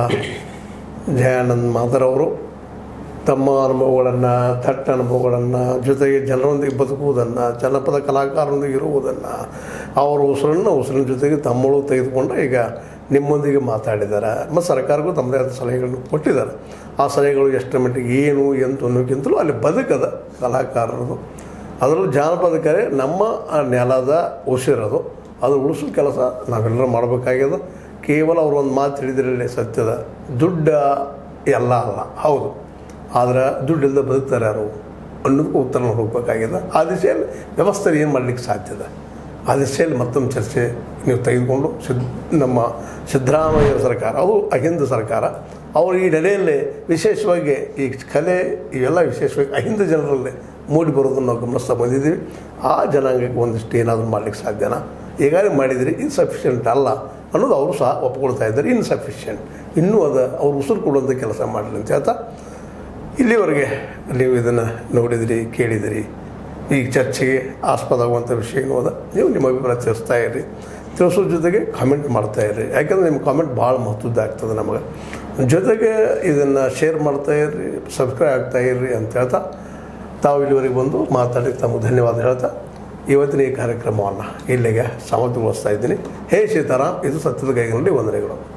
ಜಯಾನಂದ್ ಮಾದರವರು ತಮ್ಮ ಅನುಭವಗಳನ್ನು ತಟ್ಟ ಅನುಭವಗಳನ್ನು ಜೊತೆಗೆ ಜನರೊಂದಿಗೆ ಬದುಕುವುದನ್ನು ಜನಪದ ಕಲಾಕಾರರೊಂದಿಗೆ ಇರುವುದನ್ನು ಅವರ ಉಸಿರನ್ನು ಉಸಿರಿನ ಜೊತೆಗೆ ತಮ್ಮಳು ತೆಗೆದುಕೊಂಡು ಈಗ ನಿಮ್ಮೊಂದಿಗೆ ಮಾತಾಡಿದ್ದಾರೆ ಮತ್ತು ಸರ್ಕಾರಕ್ಕೂ ತಮ್ಮದೇ ಆದ ಸಲಹೆಗಳನ್ನು ಕೊಟ್ಟಿದ್ದಾರೆ ಆ ಸಲಹೆಗಳು ಎಷ್ಟರ ಮಟ್ಟಿಗೆ ಏನು ಎಂತ ಅನ್ನೋಕ್ಕಿಂತಲೂ ಅಲ್ಲಿ ಬದುಕದ ಕಲಾಕಾರರದು ಅದರಲ್ಲೂ ಜಾನಪದ ಕಲೆ ನಮ್ಮ ಆ ನೆಲದ ಉಸಿರದು ಅದು ಉಳಿಸೋ ಕೆಲಸ ನಾವೆಲ್ಲರೂ ಮಾಡಬೇಕಾಗ್ಯದ ಕೇವಲ ಅವರು ಒಂದು ಮಾತು ಹೇಳಿದ್ರಲ್ಲಿ ಸತ್ಯದ ದುಡ್ಡ ಎಲ್ಲ ಅಲ್ಲ ಹೌದು ಆದರೆ ದುಡ್ಡಿಲ್ಲದೆ ಬದುಕ್ತಾರೆ ಯಾರು ಅನ್ನೋದಕ್ಕೂ ಉತ್ತರ ಹುಡುಕಬೇಕಾಗಿದೆ ಆ ದಿಶೆಯಲ್ಲಿ ವ್ಯವಸ್ಥೆ ಏನು ಮಾಡಲಿಕ್ಕೆ ಸಾಧ್ಯದ ಆ ದಿಶೆಯಲ್ಲಿ ಮತ್ತೊಂದು ಚರ್ಚೆ ನೀವು ತೆಗೆದುಕೊಂಡು ಸಿದ್ ನಮ್ಮ ಸಿದ್ದರಾಮಯ್ಯ ಸರ್ಕಾರ ಅದು ಅಹಿಂದ ಸರ್ಕಾರ ಅವರು ಈ ನೆಲೆಯಲ್ಲಿ ವಿಶೇಷವಾಗಿ ಈ ಕಲೆ ಇವೆಲ್ಲ ವಿಶೇಷವಾಗಿ ಅಹಿಂದ ಜನರಲ್ಲಿ ಮೂಡಿ ಬರೋದನ್ನು ನಾವು ಗಮನಿಸ್ತಾ ಬಂದಿದ್ದೀವಿ ಆ ಜನಾಂಗಕ್ಕೆ ಒಂದಿಷ್ಟು ಏನಾದರೂ ಮಾಡಲಿಕ್ಕೆ ಸಾಧ್ಯನಾ ಈಗಾಗಲೇ ಮಾಡಿದಿರಿ ಇನ್ಸಫಿಷಿಯೆಂಟ್ ಅಲ್ಲ ಅನ್ನೋದು ಅವರು ಸಹ ಒಪ್ಕೊಳ್ತಾ ಇದ್ದಾರೆ ಇನ್ಸಫಿಷಿಯೆಂಟ್ ಇನ್ನೂ ಅದು ಅವ್ರು ಉಸಿರು ಕೊಡುವಂಥ ಕೆಲಸ ಮಾಡಲಿ ಅಂತ ಹೇಳ್ತಾ ಇಲ್ಲಿವರೆಗೆ ನೀವು ಇದನ್ನು ನೋಡಿದಿರಿ ಕೇಳಿದಿರಿ ಈ ಚರ್ಚೆಗೆ ಆಸ್ಪದ ಆಗುವಂಥ ವಿಷಯ ಅದ ನೀವು ನಿಮ್ಮ ಅಭಿಪ್ರಾಯ ತಿಳಿಸ್ತಾ ಇರ್ರಿ ತಿಳಿಸೋ ಜೊತೆಗೆ ಕಾಮೆಂಟ್ ಮಾಡ್ತಾ ಇರ್ರಿ ಯಾಕಂದರೆ ನಿಮ್ಮ ಕಾಮೆಂಟ್ ಭಾಳ ಮಹತ್ವದ್ದಾಗ್ತದೆ ನಮಗೆ ಜೊತೆಗೆ ಇದನ್ನು ಶೇರ್ ಮಾಡ್ತಾ ಇರ್ರಿ ಸಬ್ಸ್ಕ್ರೈಬ್ ಆಗ್ತಾ ಇರ್ರಿ ಅಂತ ಹೇಳ್ತಾ ತಾವು ಇಲ್ಲಿವರೆಗೆ ಬಂದು ಮಾತಾಡಿ ತಮಗೆ ಧನ್ಯವಾದ ಹೇಳ್ತಾ ಇವತ್ತಿನ ಈ ಕಾರ್ಯಕ್ರಮವನ್ನು ಇಲ್ಲಿಗೆ ಸಮಾಪ್ತಿಗೊಳಿಸ್ತಾ ಇದ್ದೀನಿ ಹೇ ಸೀತಾರಾಮ್ ಇದು ಸತ್ಯದ ಕೈಗಳಲ್ಲಿ ವಂದನೆಗಳು